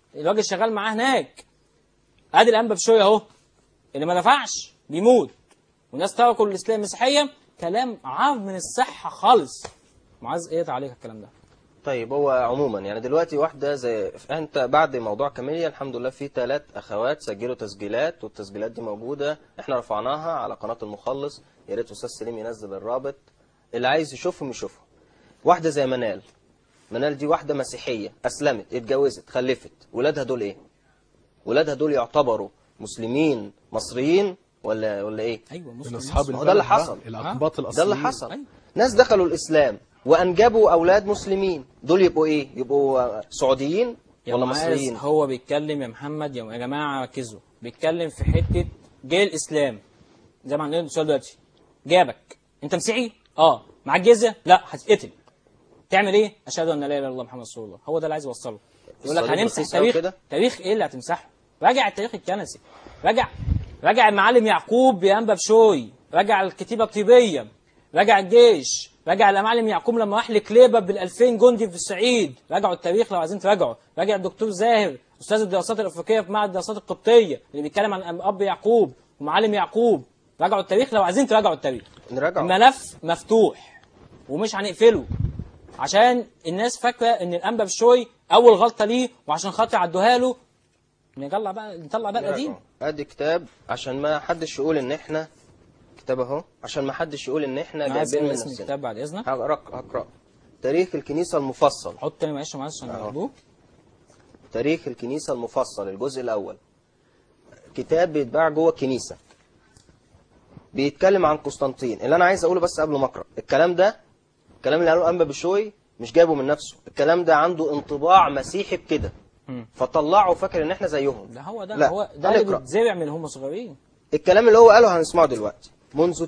الراجل شغال معاه هناك ادي الانبا بشويه اهو اللي ما دفعش بيموت والناس تركوا الاسلام المسيحيه كلام عار من الصحه خالص معاذ ايه تعليق الكلام ده طيب هو عموما يعني دلوقتي واحده زي انت بعد موضوع كاميليا الحمد لله في ثلاث اخوات سجلوا تسجيلات والتسجيلات دي موجوده احنا رفعناها على قناه المخلص يا ريت استاذ سليم ينزل الرابط اللي عايز يشوفهم يشوفهم واحده زي منال منال دي واحده مسيحيه اسلمت اتجوزت خلفت ولادها دول ايه ولادها دول يعتبروا مسلمين مصريين ولا ولا ايه ايوه من مسلم اصحاب ما هو ده اللي البلد بقى، حصل. الاقباط ده الاصليين اللي حصل أيوة. ناس دخلوا الاسلام وانجبوا اولاد مسلمين دول يبقوا ايه يبقوا سعوديين يا ولا معاذ مصريين هو بيتكلم يا محمد يا يا جماعه ركزوا بيتكلم في حته جه الاسلام زي ما عندنا السؤال دلوقتي جابك انت مسيحي اه معاك جزيه لا هتتقتل تعمل ايه اشهد ان لا اله الا الله محمد رسول الله هو ده اللي عايز يوصله يقول لك الصليب هنمسح رخيص أوي تاريخ كده؟ تاريخ ايه اللي هتمسحه راجع التاريخ الكنسي راجع راجع المعلم يعقوب بينبا بشوي راجع الكتيبه الطيبيه راجع الجيش راجع المعلم يعقوب لما راح لكليبه بال 2000 جندي في الصعيد راجعوا التاريخ لو عايزين تراجعوا راجع الدكتور زاهر استاذ الدراسات الافريقيه في معهد الدراسات القبطيه اللي بيتكلم عن اب يعقوب ومعلم يعقوب راجعوا التاريخ لو عايزين تراجعوا التاريخ نراجعوا الملف مفتوح ومش هنقفله عشان الناس فاكره ان الانبا بشوي اول غلطه ليه وعشان خاطر عدوها له نطلع بقى نطلع بقى القديم ادي كتاب عشان ما حدش يقول ان احنا كتاب اهو عشان ما حدش يقول ان احنا انا عايز جايبين من اسم نفسنا الكتاب بعد اذنك هقرا هقرا تاريخ الكنيسه المفصل حط تاني معلش معلش عشان أهو. ياخدوه تاريخ الكنيسه المفصل الجزء الاول كتاب بيتباع جوه الكنيسه بيتكلم عن قسطنطين اللي انا عايز اقوله بس قبل ما اقرا الكلام ده الكلام اللي قاله انبا بشوي مش جايبه من نفسه الكلام ده عنده انطباع مسيحي بكده مم. فطلعه فاكر ان احنا زيهم ده هو ده لا، هو ده اللي هنقرأ. بيتزرع من هم صغيرين الكلام اللي هو قاله هنسمعه دلوقتي منذ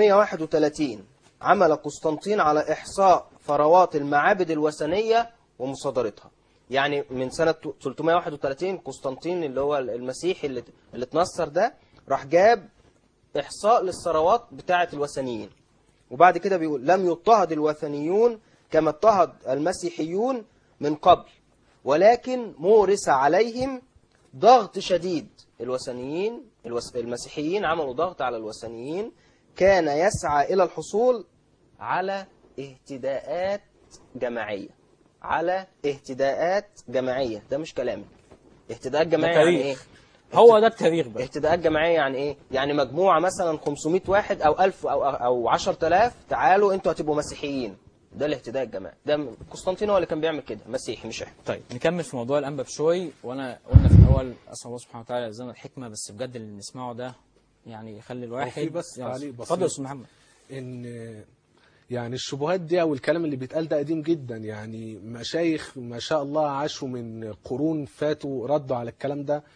331 عمل قسطنطين على إحصاء ثروات المعابد الوثنية ومصادرتها يعني من سنة 331 قسطنطين اللي هو المسيحي اللي, اللي اتنصر ده راح جاب إحصاء للثروات بتاعة الوثنيين وبعد كده بيقول لم يضطهد الوثنيون كما اضطهد المسيحيون من قبل ولكن مورس عليهم ضغط شديد الوثنيين الوس... المسيحيين عملوا ضغط على الوثنيين كان يسعى إلى الحصول على اهتداءات جماعية على اهتداءات جماعية ده مش كلامي اهتداءات جماعية يعني ايه تاريخ. هو ده التاريخ بقى اهتداءات جماعية يعني ايه؟ يعني مجموعة مثلا 500 واحد أو 1000 أو أو 10000 تعالوا أنتوا هتبقوا مسيحيين. ده الاهتداء الجماعي. ده م- قسطنطين هو اللي كان بيعمل كده، مسيحي مش احنا. طيب نكمل في موضوع الانبا بشوي وانا قلنا في الاول اسال الله سبحانه وتعالى يلزمنا الحكمه بس بجد اللي نسمعه ده يعني يخلي الواحد في بس يلا، تعليق بسيط. اتفضل يا استاذ محمد ان يعني الشبهات دي او الكلام اللي بيتقال ده قديم جدا يعني مشايخ ما شاء الله عاشوا من قرون فاتوا ردوا على الكلام ده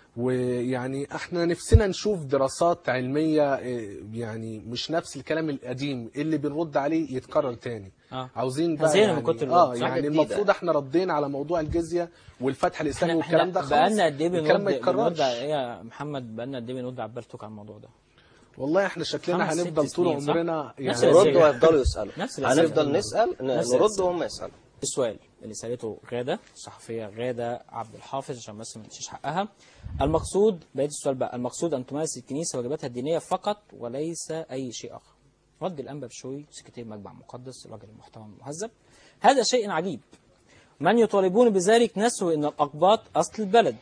ويعني احنا نفسنا نشوف دراسات علمية إيه، يعني مش نفس الكلام القديم اللي بنرد عليه يتكرر تاني آه. عاوزين بقى زهقنا من يعني كتر اه الرد. يعني حاجة المفروض جديدة. احنا ردينا على موضوع الجزية والفتح الاسلامي احنا والكلام ده احنا خلاص بقالنا قد ايه الكلام ما بنرد بنرد يتكررش على ايه يا محمد بقالنا قد ايه بنرد على البلتوك على الموضوع ده والله احنا شكلنا خمس ست هنفضل طول سنين، صح؟ عمرنا نفس يعني الأسئلة. نرد ويفضلوا يسألوا. نفس الأسئلة. هنفضل نسأل ن- نفس نرد الأسئلة. وهم يسألوا. السؤال اللي سالته غاده الصحفيه غاده عبد الحافظ عشان بس ما ننساش حقها المقصود بقيه السؤال بقى المقصود ان تمارس الكنيسه واجباتها الدينيه فقط وليس اي شيء اخر رد الانبا بشوي سكرتير مجمع مقدس الراجل المحترم المهذب هذا شيء عجيب من يطالبون بذلك نسوا ان الاقباط اصل البلد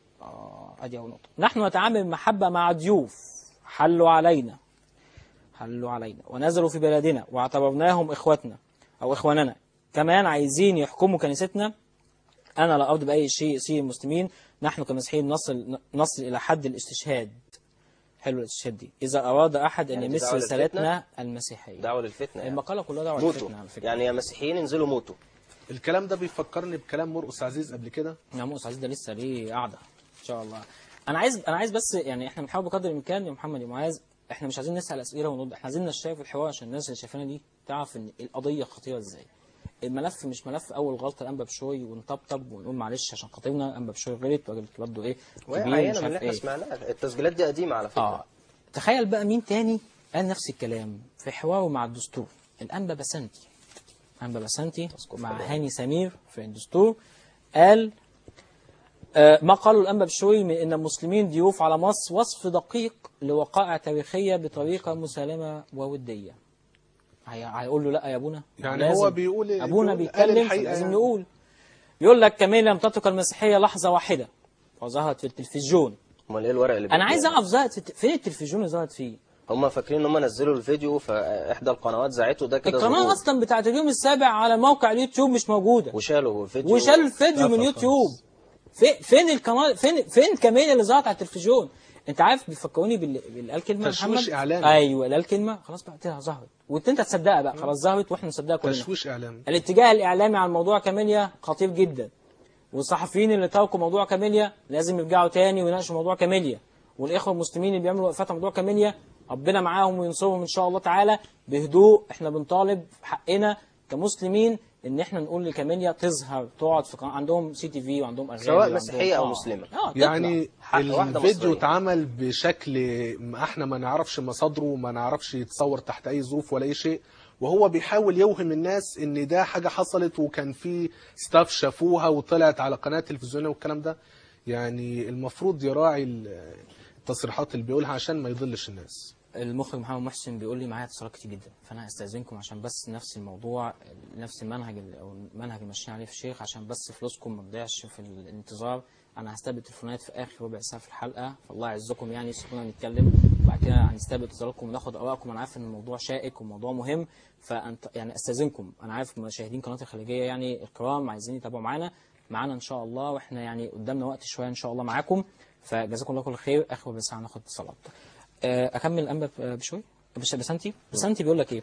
آه ادي اول نقطه نحن نتعامل بمحبه مع ضيوف حلوا علينا حلوا علينا ونزلوا في بلدنا واعتبرناهم اخوتنا او اخواننا كمان عايزين يحكموا كنيستنا انا لا ارضي باي شيء يصير المسلمين نحن كمسيحيين نصل نصل الى حد الاستشهاد حلو الاستشهاد دي اذا اراد احد ان يعني دي يمس دعوة رسالتنا المسيحيه دعوة للفتنة يعني. المقاله كلها دعوه موتوا. للفتنه على فكره يعني يا مسيحيين انزلوا موتوا. الكلام ده بيفكرني بكلام مرقس عزيز قبل كده يا مؤس عزيز ده لسه ليه قاعده ان شاء الله انا عايز انا عايز بس يعني احنا بنحاول بقدر الامكان يا محمد يا معاذ احنا مش عايزين نسال اسئله ونرد احنا عايزين نشارك في الحوار عشان الناس اللي شايفانا دي تعرف ان القضيه خطيره ازاي الملف مش ملف اول غلطه الانبا بشوي ونطبطب ونقول معلش عشان خاطرنا الانبا بشوي غلط وراجل برضه ايه وهي كبير عينة مش من اللي عارف احنا ايه سمعناها. التسجيلات دي قديمة على فكرة. اه تخيل بقى مين تاني قال نفس الكلام في حواره مع الدستور الانبا بسنتي انبا بسنتي مع هاني سمير في الدستور قال آه، ما قاله الأنبا بشوي من أن المسلمين ضيوف على مصر وصف دقيق لوقائع تاريخية بطريقة مسالمة وودية هي- هيقول له لا يا أبونا يعني لازم. هو بيقول أبونا بيقول- قال بيتكلم الحقيقة لازم يعني. نقول بيقول لك كمان لم تترك المسيحية لحظة واحدة وظهرت في التلفزيون امال ايه الورق اللي أنا عايز بيديها؟ أعرف ظهرت في- فين التلفزيون اللي ظهرت فيه هم فاكرين ان هم نزلوا الفيديو فاحدى القنوات زعته ده كده القناة ظهور. أصلا بتاعت اليوم السابع على موقع اليوتيوب مش موجودة وشالوا الفيديو وشال الفيديو من قفل يوتيوب في فين القناه فين فين كمان اللي ظهرت على التلفزيون انت عارف بيفكروني باللي باللي قال كلمه تشويش محمد إعلامي. ايوه اللي قال كلمه خلاص بقى كده ظهرت وانت انت تصدقها بقى خلاص ظهرت واحنا نصدقها كلنا تشويش اعلامي الاتجاه الاعلامي على الموضوع كاميليا خطير جدا والصحفيين اللي تركوا موضوع كاميليا لازم يرجعوا تاني ويناقشوا موضوع كاميليا والاخوه المسلمين اللي بيعملوا وقفات على موضوع كاميليا ربنا معاهم وينصرهم ان شاء الله تعالى بهدوء احنا بنطالب حقنا كمسلمين ان احنا نقول لكاميليا تظهر تقعد في قناة عندهم سي تي في وعندهم اغاني سواء وعندهم- مسيحية أو آه. مسلمة. اه تطلع. يعني حق واحدة الفيديو مصرية. اتعمل بشكل ما احنا ما نعرفش مصادره ما نعرفش يتصور تحت اي ظروف ولا اي شيء وهو بيحاول يوهم الناس ان ده حاجه حصلت وكان في ستاف شافوها وطلعت على قناه تلفزيونيه والكلام ده يعني المفروض يراعي ال- التصريحات اللي بيقولها عشان ما يضلش الناس المخرج محمد محسن بيقول لي معايا اتصالات كتير جدا فانا هستاذنكم عشان بس نفس الموضوع نفس المنهج ال- او المنهج اللي ماشيين عليه في الشيخ عشان بس فلوسكم ما تضيعش في الانتظار انا هستقبل تليفونات في اخر ربع ساعه في الحلقه فالله يعزكم يعني سيبونا نتكلم وبعد كده هنستقبل اتصالاتكم وناخد ارائكم انا عارف ان الموضوع شائك وموضوع مهم فانت يعني استاذنكم انا عارف مشاهدين قناه الخليجيه يعني الكرام عايزين يتابعوا معانا معانا ان شاء الله واحنا يعني قدامنا وقت شويه ان شاء الله معاكم فجزاكم الله كل خير اخر ربع ساعه ناخد اتصالات آه، اكمل الانبا ب- بشوي بش- بسنتي بسنتي بيقول لك ايه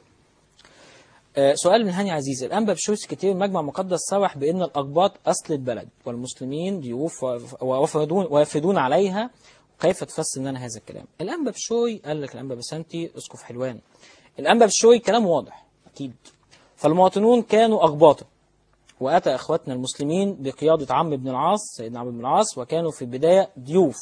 آه، سؤال من هاني عزيز الانبا بشوي كتير مجمع مقدس صرح بان الاقباط اصل البلد والمسلمين ضيوف وف- ويفرضون ويفرضون عليها كيف تفسر لنا هذا الكلام الانبا بشوي قال لك الانبا بسنتي اسقف حلوان الانبا بشوي كلام واضح اكيد فالمواطنون كانوا اقباطا واتى اخواتنا المسلمين بقياده عمرو بن العاص سيدنا عمرو بن العاص وكانوا في البدايه ضيوف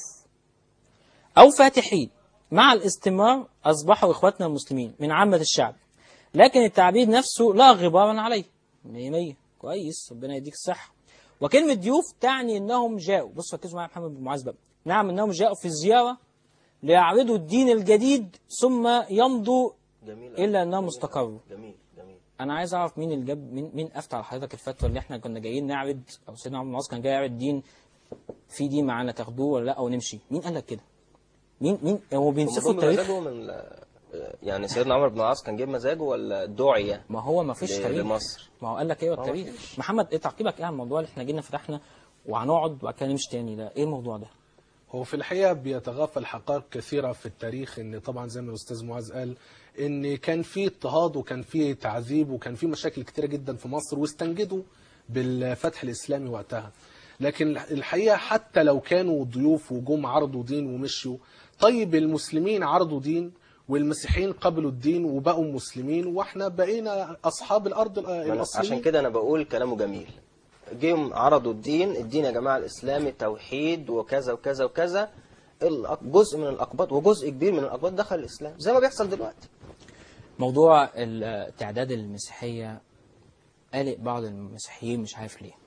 أو فاتحين مع الاستمرار أصبحوا إخواتنا المسلمين من عامة الشعب لكن التعبير نفسه لا غبارا عليه مية مية كويس ربنا يديك الصحة وكلمة ضيوف تعني أنهم جاءوا بص ركزوا معايا يا محمد بن معاذ بقى نعم أنهم جاءوا في زيارة ليعرضوا الدين الجديد ثم يمضوا جميل إلا أنهم استقروا جميل جميل انا عايز اعرف مين اللي جاب مين مين افتى على حضرتك الفتوى اللي احنا كنا جايين نعرض او سيدنا عمرو بن العاص كان جاي يعرض دين في دين معانا تاخدوه ولا لا او نمشي مين قال لك كده مين مين هو بينسفوا هم التاريخ مزاجه من يعني سيدنا عمرو بن العاص كان جايب مزاجه ولا دعية ما هو ما فيش ل- تاريخ لمصر ما هو قال لك ايه هو التاريخ مفيش. محمد ايه تعقيبك ايه على الموضوع اللي احنا جينا فتحنا وهنقعد وبعد كده نمشي تاني ده ايه الموضوع ده هو في الحقيقه بيتغافل حقائق كثيره في التاريخ ان طبعا زي ما الاستاذ معاذ قال ان كان في اضطهاد وكان في تعذيب وكان في مشاكل كثيره جدا في مصر واستنجدوا بالفتح الاسلامي وقتها لكن الحقيقه حتى لو كانوا ضيوف وجم عرضوا دين ومشوا طيب المسلمين عرضوا دين والمسيحيين قبلوا الدين وبقوا مسلمين واحنا بقينا اصحاب الارض ما أنا- الاصليين عشان كده انا بقول كلامه جميل جيهم عرضوا الدين الدين يا جماعه الاسلامي توحيد وكذا وكذا وكذا الأق- جزء من الاقباط وجزء كبير من الاقباط دخل الاسلام زي ما بيحصل دلوقتي موضوع ال- تعداد المسيحيه قلق بعض المسيحيين مش عارف ليه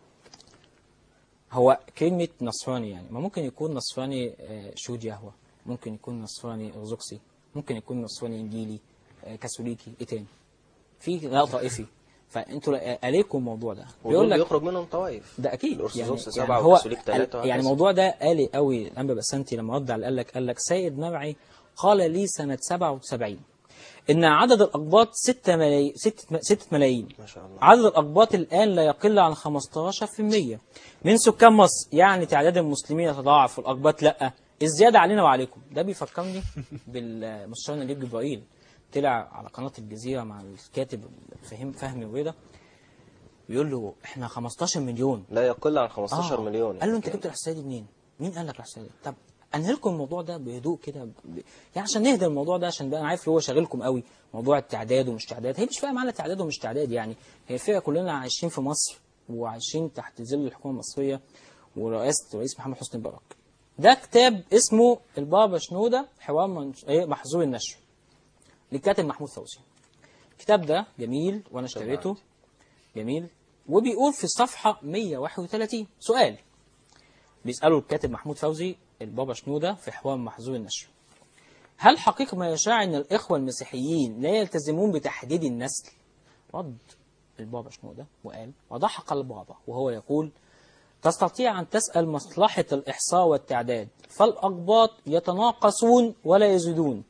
هو كلمة نصراني يعني ما ممكن يكون نصراني آه، شهود يهوه ممكن يكون نصراني أرثوذكسي ممكن يكون نصراني إنجيلي آه، كاثوليكي إيه تاني في لا طائفي فأنتوا لا- عليكم الموضوع ده ودول بيخرج منهم طوائف ده اكيد الأرثوذكس يعني, سبعة يعني هو والكاثوليك ثلاثة يعني وهكذا. الموضوع ده قالي قوي الانبا بسنتي لما رد على قال لك قال لك سيد مرعي قال لي سنة 77 إن عدد الأقباط 6 ملايين 6 6 ملايين ما شاء الله عدد الأقباط الآن لا يقل عن 15% من سكان مصر يعني تعداد المسلمين يتضاعف والأقباط لا الزيادة علينا وعليكم ده بيفكرني بالمستشار نجيب جبرائيل طلع على قناة الجزيرة مع الكاتب فهم فهمي وكده بيقول له احنا 15 مليون لا يقل عن 15 آه. مليون قال له انت يعني. جبت الاحصائيه دي منين؟ مين قال لك الاحصائيه دي؟ طب انهي لكم الموضوع ده بهدوء كده ب... يعني عشان نهدى الموضوع ده عشان بقى انا عارف اللي هو شاغلكم قوي موضوع التعداد ومش تعداد هي مش فارقه معانا تعداد ومش تعداد يعني هي الفكره كلنا عايشين في مصر وعايشين تحت ظل الحكومه المصريه ورئاسه الرئيس محمد حسني مبارك ده كتاب اسمه البابا شنوده حوار منش... ايه محظور النشر للكاتب محمود فوزي الكتاب ده جميل وانا اشتريته جميل وبيقول في الصفحة 131 سؤال بيسالوا الكاتب محمود فوزي البابا شنوده في حوار محظور النشر هل حقيقة ما يشاع أن الإخوة المسيحيين لا يلتزمون بتحديد النسل؟ رد البابا شنودة وقال وضحك البابا وهو يقول تستطيع أن تسأل مصلحة الإحصاء والتعداد فالأقباط يتناقصون ولا يزيدون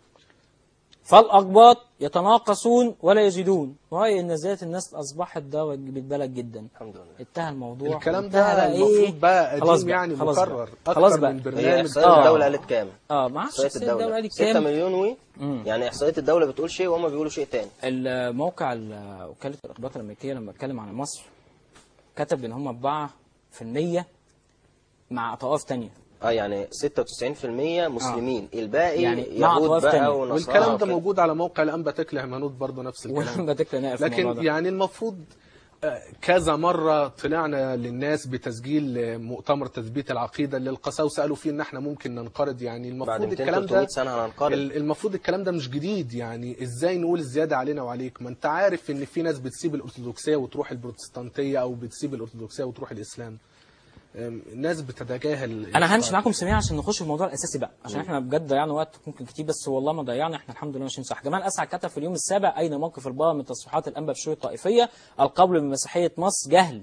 فالأقباط يتناقصون ولا يزيدون ورأي أن زيادة النسل أصبحت دواء بالبلد جدا الحمد لله انتهى الموضوع الكلام انتهى ده بقى المفروض بقى خلاص قديم يعني خلاص مكرر بقى. خلاص اكتر بقى من هي برنامج احصائيه آه. الدوله قالت كام؟ اه ما اعرفش احصائيه الدولة الدوله قالت 6 كام مليون وي يعني احصائيه الدوله بتقول شيء وهم بيقولوا شيء تاني الموقع ال- وكالة الإخبارات الأمريكية لما اتكلم عن مصر كتب إن هم 4% مع طوائف تانية اه يعني 96% مسلمين الباقي يعني مع يهود طوائف تانية. بقى ونصارى والكلام ده وكده. موجود على موقع الانبا تكل هيمنوت برضه نفس الكلام ولما تكلم في الموضوع لكن ده. يعني المفروض آه، كذا مرة طلعنا للناس بتسجيل آه، مؤتمر تثبيت العقيدة اللي القساوسة قالوا فيه ان احنا ممكن ننقرض يعني بعد المفروض 200 الكلام 300 ده سنه هننقرض ال- المفروض الكلام ده مش جديد يعني ازاي نقول الزيادة علينا وعليك ما انت عارف ان في ناس بتسيب الارثوذكسية وتروح البروتستانتية او بتسيب الارثوذكسية وتروح الاسلام آم، ناس بتتجاهل انا همشي معاكم سريع عشان نخش في الموضوع الاساسي بقى عشان احنا بجد ضيعنا وقت ممكن كتير بس والله ما ضيعنا احنا الحمد لله ماشيين صح جمال اسعد كتب في اليوم السابع اين موقف البابا من تصريحات الانبا بشوي الطائفيه القول بمسيحيه مصر جهل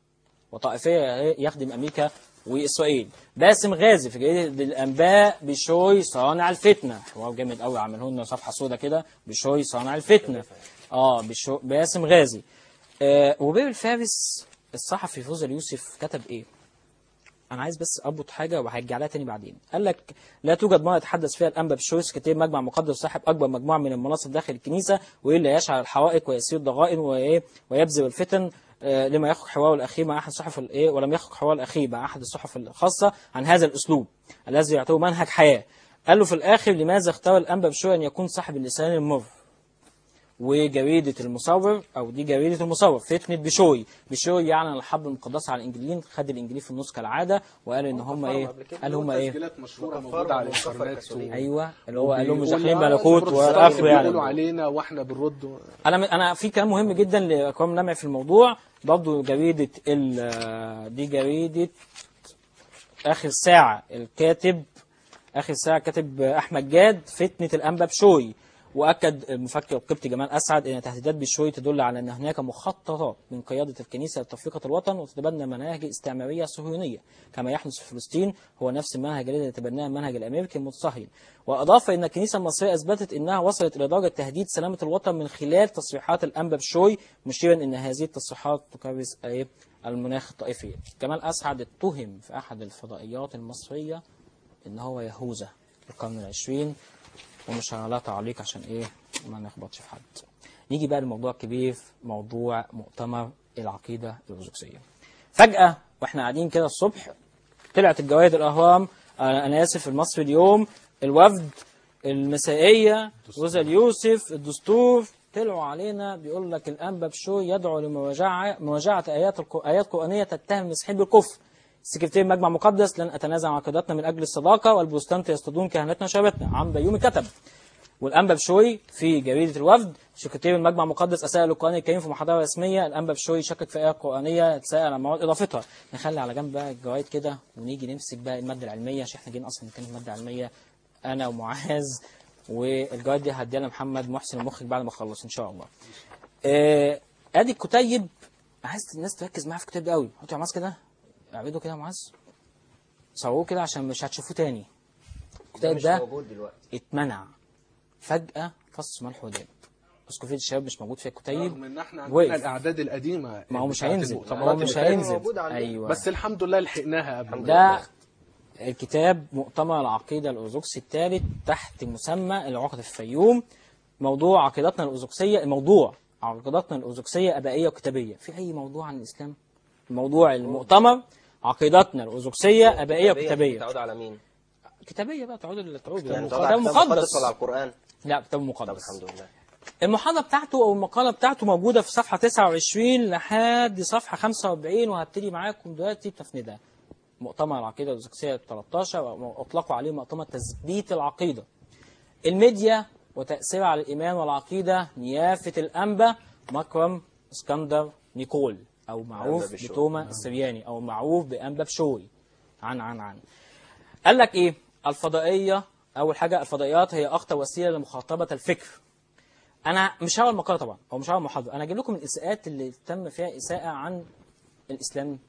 وطائفيه يخدم امريكا واسرائيل باسم غازي في جريده الانباء بشوي صانع الفتنه حوار جامد قوي عمله لنا صفحه سودا كده بشوي صانع الفتنه اه بشو باسم غازي آه وبير الفارس الصحفي فوزي اليوسف كتب ايه انا عايز بس اربط حاجه وهرجع لها تاني بعدين قال لك لا توجد ما يتحدث فيها الانبا بشويس كتير مجمع مقدس صاحب اكبر مجموعه من المناصب داخل الكنيسه والا يشعل الحوائق ويسير ضغائن وايه ويبذل الفتن آه، لما يخرج حواره الاخير مع احد الصحف الايه ولم يخرج حواره الاخير مع احد الصحف الخاصه عن هذا الاسلوب الذي يعتبر منهج حياه قال له في الاخر لماذا اختار الانبا بشوي ان يكون صاحب اللسان المر وجريدة المصور أو دي جريدة المصور فتنة بشوي بشوي يعلن الحرب المقدسة على الإنجليين خد الإنجليين في النص كالعادة وقال إن هم إيه قال هم إيه تسجيلات مشهورة مكفرة موجودة على ومكفرة الانترنت كاثوليك. أيوه اللي هو قال لهم مش وبيقول داخلين آه، ملكوت البروتستانت والآخر بيقولوا يعني علينا واحنا بنرد انا انا في كلام مهم جدا لاكرام نمع في الموضوع برضه جريده ال- دي جريده اخر ساعه الكاتب اخر ساعه كاتب احمد جاد فتنه الانبا بشوي واكد المفكر القبطي جمال اسعد ان تهديدات بشوي تدل على ان هناك مخططات من قياده الكنيسه لتفرقه الوطن وتتبنى مناهج استعماريه صهيونيه كما يحدث في فلسطين هو نفس المنهج الذي يتبناه المنهج الامريكي المتصهين واضاف ان الكنيسه المصريه اثبتت انها وصلت الى درجه تهديد سلامه الوطن من خلال تصريحات الانبا بشوي مشيرا ان هذه التصريحات تكرس ايه المناخ الطائفي كمال اسعد اتهم في احد الفضائيات المصريه ان هو يهوذا في القرن العشرين ومش هلا تعليق عشان ايه ما نخبطش في حد نيجي بقى للموضوع الكبير موضوع مؤتمر العقيده الارثوذكسيه فجاه واحنا قاعدين كده الصبح طلعت الجوائد الاهرام انا أنا اسف المصري اليوم الوفد المسائيه روزا اليوسف الدستور طلعوا علينا بيقول لك الانبا بشوي يدعو لمراجعه مراجعه ايات الق- ايات قرانيه تتهم المسيحيين بالكفر سكرتير مجمع مقدس لن اتنازع عن عقيدتنا من اجل الصداقه والبروتستانت يصطادون كهنتنا وشبابتنا عم بيومي كتب والانبا بشوي في جريده الوفد سكرتير المجمع المقدس اسال القران الكريم في محاضره رسميه الانبا بشوي شكك في ايه قرانيه تسال عن مواد اضافتها نخلي على جنب بقى الجرايد كده ونيجي نمسك بقى الماده العلميه عشان احنا جايين اصلا نتكلم الماده العلميه انا ومعاذ والجرايد دي هديها لمحمد محسن المخرج بعد ما اخلص ان شاء الله. آه، ادي الكتيب عايز الناس تركز معايا في الكتاب ده قوي حطوا يا معاذ كده اعرضه كده يا معاذ صوروه كده عشان مش هتشوفوه تاني ده الكتاب مش ده موجود دلوقتي اتمنع فجأة فص ملح وداب اسكوفية الشباب مش موجود فيها الكتيب رغم ان احنا عندنا وقف. الاعداد القديمه ما هو مش بتاعت هينزل ما المؤتمرات هو اللي مش فاتت. هينزل موجود عندنا. ايوه بس الحمد لله لحقناها قبل ده الكتاب مؤتمر العقيدة الأرثوذكسي الثالث تحت مسمى العقد في الفيوم موضوع عقيدتنا الأرثوذكسية الموضوع عقيدتنا الأرثوذكسية أبائية وكتابية في أي موضوع عن الإسلام موضوع المؤتمر عقيدتنا الأرثوذكسية أبائية وكتابية تعود على مين؟ كتابية بقى تعود ال- تعود يعني يعني تعود على كتاب الكتاب مقدس المقدس ولا على القرآن؟ لا كتاب طب مقدس الحمد لله المحاضرة بتاعته أو المقالة بتاعته موجودة في صفحة 29 لحد صفحة 45 وهبتدي معاكم دلوقتي بتفنيدها. مؤتمر العقيدة الأرثوذكسية 13 وأطلقوا عليه مؤتمر تثبيت العقيدة. الميديا وتأثيرها على الإيمان والعقيدة نيافة الأنبا مكرم اسكندر نيكول أو معروف أنبا بشوي. بتوما السرياني أو معروف بأنبا بشوي. عن عن عن قال لك ايه الفضائيه اول حاجه الفضائيات هي اخطر وسيله لمخاطبه الفكر انا مش هقرا المقاله طبعا او مش هقرا المحاضره انا هجيب لكم الاساءات اللي تم فيها اساءه عن الاسلام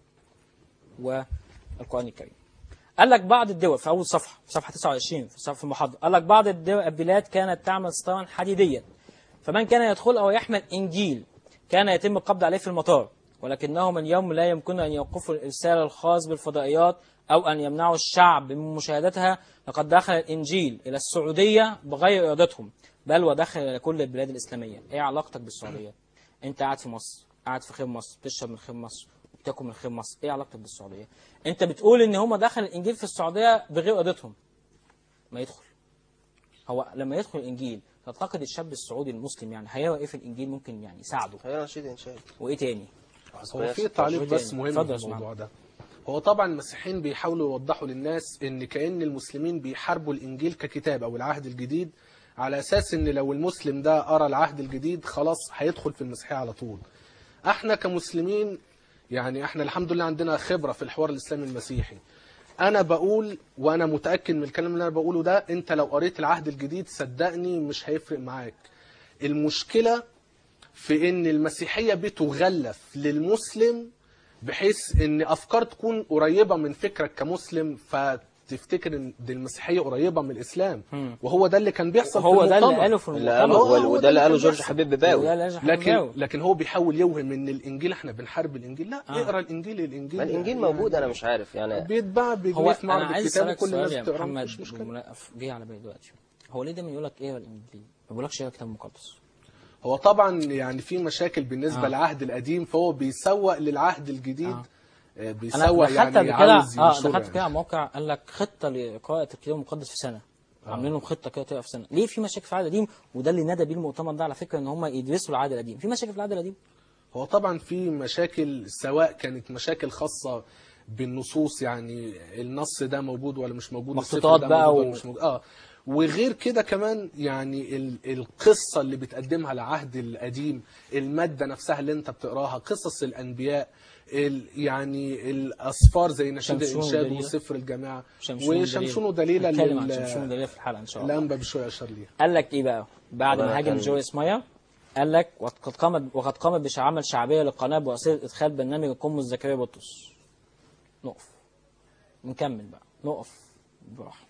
والقران الكريم قال لك بعض الدول في اول صفحه في صفحه 29 في صفحه المحاضره قال لك بعض الدول البلاد كانت تعمل ستارا حديديا فمن كان يدخل او يحمل انجيل كان يتم القبض عليه في المطار ولكنهم اليوم لا يمكن ان يوقفوا الارسال الخاص بالفضائيات او ان يمنعوا الشعب من مشاهدتها لقد دخل الانجيل الى السعوديه بغير ارادتهم بل ودخل الى كل البلاد الاسلاميه ايه علاقتك بالسعوديه انت قاعد في مصر قاعد في خير مصر بتشرب من خير مصر وبتاكل من خير مصر ايه علاقتك بالسعوديه انت بتقول ان هم دخل الانجيل في السعوديه بغير ارادتهم ما يدخل هو لما يدخل الانجيل تعتقد الشاب السعودي المسلم يعني هيلاقي ايه في الانجيل ممكن يعني يساعده هي نشيد انشاد وايه تاني هو في تعليق وإيه بس تاني؟ مهم اتفضل في يا اسماعيل. الموضوع ده هو طبعا المسيحيين بيحاولوا يوضحوا للناس ان كأن المسلمين بيحاربوا الانجيل ككتاب او العهد الجديد على اساس ان لو المسلم ده قرا العهد الجديد خلاص هيدخل في المسيحيه على طول احنا كمسلمين يعني احنا الحمد لله عندنا خبره في الحوار الاسلامي المسيحي انا بقول وانا متاكد من الكلام اللي انا بقوله ده انت لو قريت العهد الجديد صدقني مش هيفرق معاك المشكله في ان المسيحيه بتغلف للمسلم بحيث ان افكار تكون قريبه من فكرك كمسلم فتفتكر ان دي المسيحيه قريبه من الاسلام وهو ده اللي كان بيحصل هو في ده اللي المؤتمر. قاله في اللي قاله المؤتمر هو- هو هو ده وده اللي اللي قاله كان جورج بيحصل. حبيب وده بباوي اللي قاله لكن حباوي. لكن هو بيحاول يوهم ان الانجيل احنا بنحارب الانجيل لا آه. اقرا الانجيل الانجيل ما الانجيل يعني موجود انا مش عارف يعني بيتباع هو بيجي في انا معرض عايز الكتاب اسالك وكل سؤال الناس يا بتقرا محمد مش مشكله بمنا- جه على بالي دلوقتي هو ليه دايما يقول لك ايه الانجيل ما بيقولكش ايه الكتاب المقدس هو طبعا يعني في مشاكل بالنسبه آه. للعهد القديم فهو بيسوق للعهد الجديد آه. آه، انا بيسوق دخلت يعني قبل كده عاوز اه ينشره دخلت يعني. كده على موقع قال لك خطه لقراءه الكتاب المقدس في سنه عاملين لهم خطه كده تقرا في سنه ليه في مشاكل في العهد القديم وده اللي ندى بيه المؤتمر ده على فكره ان هم يدرسوا العهد القديم في مشاكل في العهد القديم هو طبعا في مشاكل سواء كانت مشاكل خاصة بالنصوص يعني النص ده موجود ولا مش موجود السفر مخطوطات ده بقى موجود و- ولا مش موجود اه وغير كده كمان يعني ال- القصة اللي بتقدمها العهد القديم المادة نفسها اللي انت بتقراها قصص الأنبياء ال- يعني الأسفار زي نشيد شمشون الإنشاد ودليلة. وسفر الجامعة شمشون وشمشون ودليلة نتكلم عن لل- شمشون ودليلة في الحلقه ان شاء الله الأنبا بشوية أشار ليها قال لك ايه بقى بعد طب ما أنا هاجم كان- جويس مايا قال لك وقد قامت وقد قامت بعمل شعبيه للقناه بوسيله ادخال برنامج القنبله الذكريه بطرس نقف نكمل بقى نقف براحه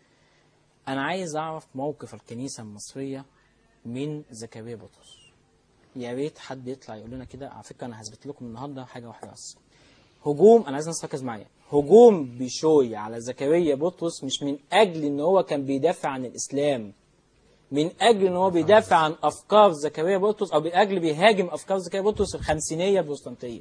انا عايز اعرف موقف الكنيسه المصريه من زكريا بطرس يا ريت حد يطلع يقول لنا كده على فكره انا هثبت لكم النهارده حاجه واحده بس هجوم انا عايز الناس تركز معايا هجوم بشوي على زكريا بطرس مش من اجل ان هو كان بيدافع عن الاسلام من اجل ان هو بيدافع عن افكار زكريا بطرس او باجل بيهاجم افكار زكريا بطرس الخمسينيه البروتستانتيه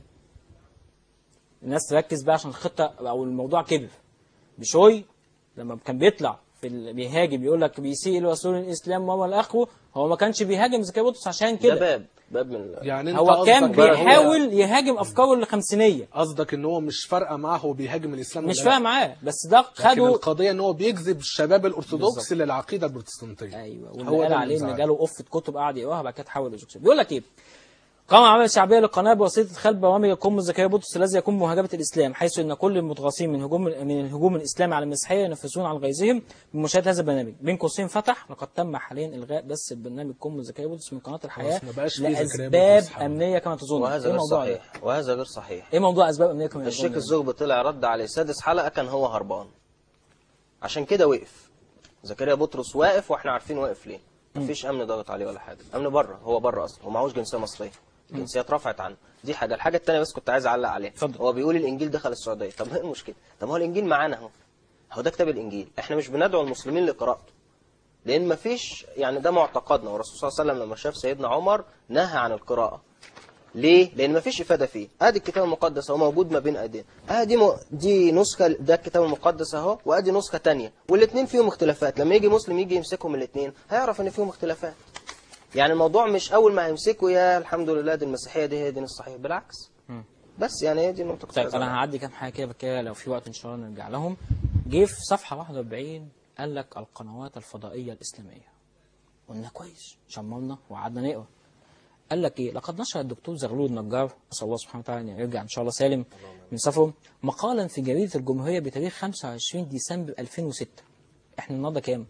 الناس تركز بقى عشان الخطه او الموضوع كبر بشوي لما كان بيطلع في ال... بيهاجم يقول لك بيسيء لرسول الاسلام وهو الاخو هو ما كانش بيهاجم زكريا بطرس عشان ده كده باب باب من ال- يعني انت هو كان قصدك بقى هو- بيحاول يهاجم افكاره الخمسينيه قصدك ان هو مش فارقه معاه هو بيهاجم الاسلام مش ولا لا. فاهم معاه بس ده لكن خده القضيه ان هو بيجذب الشباب الارثوذكس بالظبط. للعقيده البروتستانتيه ايوه هو واللي ده قال اللي عليه ان مزعله. جاله قفه كتب قعد يقراها بعد كده تحول لجوكسي بيقول لك ايه قام عمل شعبيه للقناه بواسطه ادخال برامج القم زكريا بطرس الذي يكون مهاجمه الاسلام حيث ان كل المتغاصين من هجوم من الهجوم الاسلامي على المسيحيه ينفذون عن غيظهم بمشاهده هذا البرنامج بين قوسين فتح لقد تم حاليا الغاء بس البرنامج قم زكريا بطرس من قناه الحياه خلاص ما بقاش فيه زكريا لاسباب بطرس حاول. امنيه كما تظن وهذا ايه غير موضوع ده؟ صحيح وهذا غير صحيح ايه موضوع اسباب امنيه كما الشيخ تظن الزغبي طلع رد عليه سادس حلقة كان هو هربان عشان كده وقف زكريا بطرس واقف واحنا عارفين واقف ليه مفيش امن ضاغط عليه ولا حاجه امن بره هو بره اصلا هو معهوش جنسيه مصريه الجنسيه اترفعت عنه دي حاجه الحاجه الثانيه بس كنت عايز اعلق عليها اتفضل. هو بيقول الانجيل دخل السعوديه طب ايه المشكله طب ما هو الانجيل معانا اهو هو ده كتاب الانجيل احنا مش بندعو المسلمين لقراءته لان مفيش يعني ده معتقدنا والرسول صلى الله عليه وسلم لما شاف سيدنا عمر نهى عن القراءه ليه؟ لأن مفيش إفادة فيه، أدي الكتاب المقدس أهو موجود ما بين أيدينا، أدي م... دي نسخة ده الكتاب المقدس أهو، وأدي نسخة تانية، والاتنين فيهم اختلافات، لما يجي مسلم يجي يمسكهم الاتنين، هيعرف إن فيهم اختلافات. يعني الموضوع مش أول ما هيمسكوا يا الحمد لله دي المسيحية دي هي دين الصحيح، بالعكس. بس يعني هي دي النقطة كنت طيب عايز انا أقولها. هعدي كام حاجه كده كده لو في وقت ان شاء الله نرجع لهم جه في صفحه 41 قال لك القنوات الفضائيه الاسلاميه قلنا كويس شمرنا وقعدنا نقرا قال لك ايه لقد نشر الدكتور زغلول النجار نسال الله سبحانه وتعالى ان يرجع ان شاء الله سالم من سفره مقالا في جريده الجمهوريه بتاريخ 25 ديسمبر 2006 احنا النهارده كام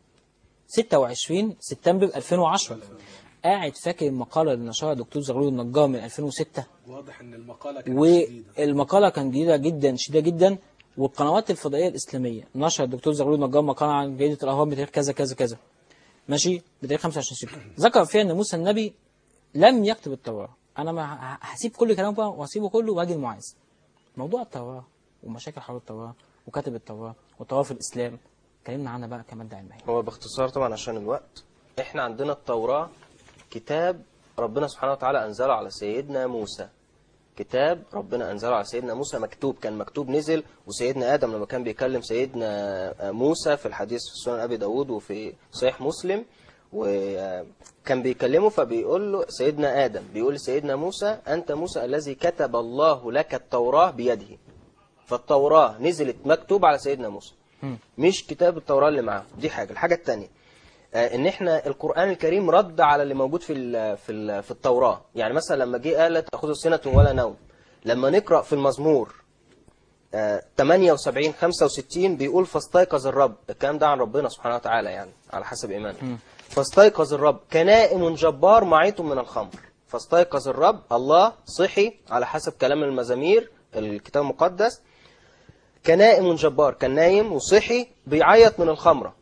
26 سبتمبر 2010 قاعد فاكر المقاله اللي نشرها الدكتور زغلول النجار من 2006 واضح ان المقاله كانت شديده والمقاله كانت جديده جدا شديده جدا والقنوات الفضائيه الاسلاميه نشر الدكتور زغلول النجار مقاله عن جريده الاهرام بتاريخ كذا كذا كذا ماشي بتاريخ 25 6 ذكر فيها ان موسى النبي لم يكتب التوراه انا ما ه- هسيب كل كلام بقى وهسيبه كله واجي المعاذ موضوع التوراه ومشاكل حول التوراه وكاتب التوراه والتوراه في الاسلام اتكلمنا عنها بقى كماده علميه هو باختصار طبعا عشان الوقت احنا عندنا التوراة كتاب ربنا سبحانه وتعالى أنزله على سيدنا موسى كتاب ربنا أنزله على سيدنا موسى مكتوب كان مكتوب نزل وسيدنا آدم لما كان بيكلم سيدنا موسى في الحديث في سنن أبي داود وفي صحيح مسلم وكان بيكلمه فبيقول له سيدنا آدم بيقول لسيدنا موسى أنت موسى الذي كتب الله لك التوراة بيده فالتوراة نزلت مكتوب على سيدنا موسى مش كتاب التوراة اللي معاه دي حاجة الحاجة التانية آه، ان احنا القرآن الكريم رد على اللي موجود في ال في ال في التوراة يعني مثلا لما جه قال لا تأخذه سنة ولا نوم لما نقرأ في المزمور آه، 78 65 بيقول فاستيقظ الرب الكلام ده عن ربنا سبحانه وتعالى يعني على حسب إيمانه فاستيقظ الرب كنائم جبار معيط من الخمر فاستيقظ الرب الله صحي على حسب كلام المزامير الكتاب المقدس كنائم جبار كان نايم وصحي بيعيط من الخمرة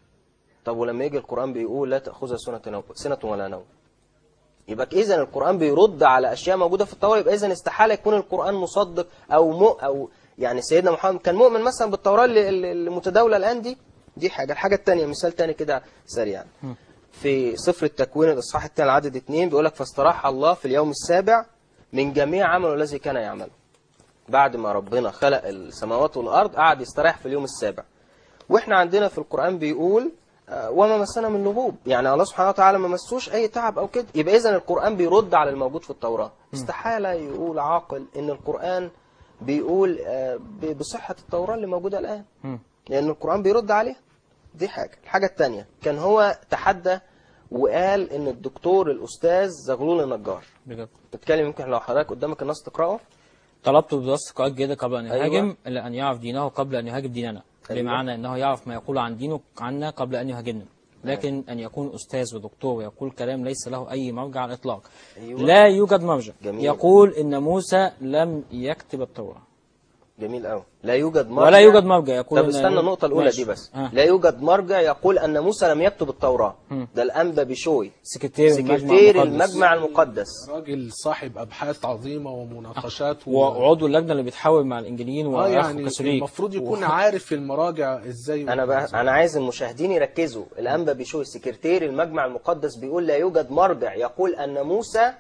طب ولما يجي القرآن بيقول لا تأخذها سنة نوم سنة ولا نوم يبقى إذا القرآن بيرد على أشياء موجودة في التوراة يبقى إذا استحالة يكون القرآن مصدق أو مو أو يعني سيدنا محمد كان مؤمن مثلا بالتوراة اللي, اللي اللي متداولة الآن دي دي حاجة الحاجة الثانية مثال تاني كده سريعا في سفر التكوين الإصحاح الثاني العدد اثنين بيقول لك فاستراح الله في اليوم السابع من جميع عمله الذي كان يعمله بعد ما ربنا خلق السماوات والأرض قعد يستريح في اليوم السابع واحنا عندنا في القرآن بيقول آه، وما مسنا من لغوب يعني الله سبحانه وتعالى ما مسوش اي تعب او كده يبقى اذا القرآن بيرد على الموجود في التوراة استحالة يقول عاقل ان القرآن بيقول آه، ب- بصحة التوراة اللي موجودة الآن لأن القرآن بيرد عليها دي حاجة الحاجة التانية كان هو تحدى وقال ان الدكتور الأستاذ زغلول النجار بجد بتكلم يمكن لو حضرتك قدامك الناس تقرأه طلبت بدراسة قواعد جيدة قبل أن أيوة. يهاجم إلا أن يعرف دينه قبل أن يهاجم ديننا أيوة. بمعنى أنه يعرف ما يقول عن دينه عنا قبل أن يهاجمنا لكن أن يكون أستاذ ودكتور ويقول كلام ليس له أي مرجع على الإطلاق أيوة. لا يوجد مرجع جميل. يقول إن موسى لم يكتب التوراة جميل قوي لا يوجد مرجع ولا يوجد مرجع يقول طب إن- استنى النقطة الأولى ماشي. دي بس آه. لا يوجد مرجع يقول أن موسى لم يكتب التوراة ده الأنبا بشوي سكرتير سكرتير المجمع المقدس المجمع المقدس راجل صاحب ابحاث عظيمه ومناقشات و... وعضو اللجنة اللي بتحاول مع الإنجليين اه وأخ يعني كاثوليك المفروض يكون و- عارف المراجع ازاي أنا بقى أنا عايز المشاهدين يركزوا الأنبا بشوي سكرتير المجمع المقدس بيقول لا يوجد مرجع يقول أن موسى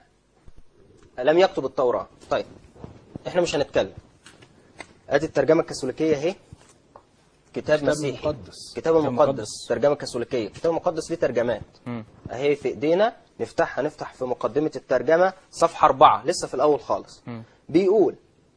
لم يكتب التوراة طيب إحنا مش هنتكلم ادي الترجمة الكاثوليكية اهي كتاب كتاب مسيحي مقدس. كتاب كتاب المقدس مقدس. ترجمة كاثوليكية الكتاب المقدس ليه ترجمات مم. اهي في ايدينا نفتحها نفتح في مقدمة الترجمة صفحة أربعة لسه في الأول خالص بيقول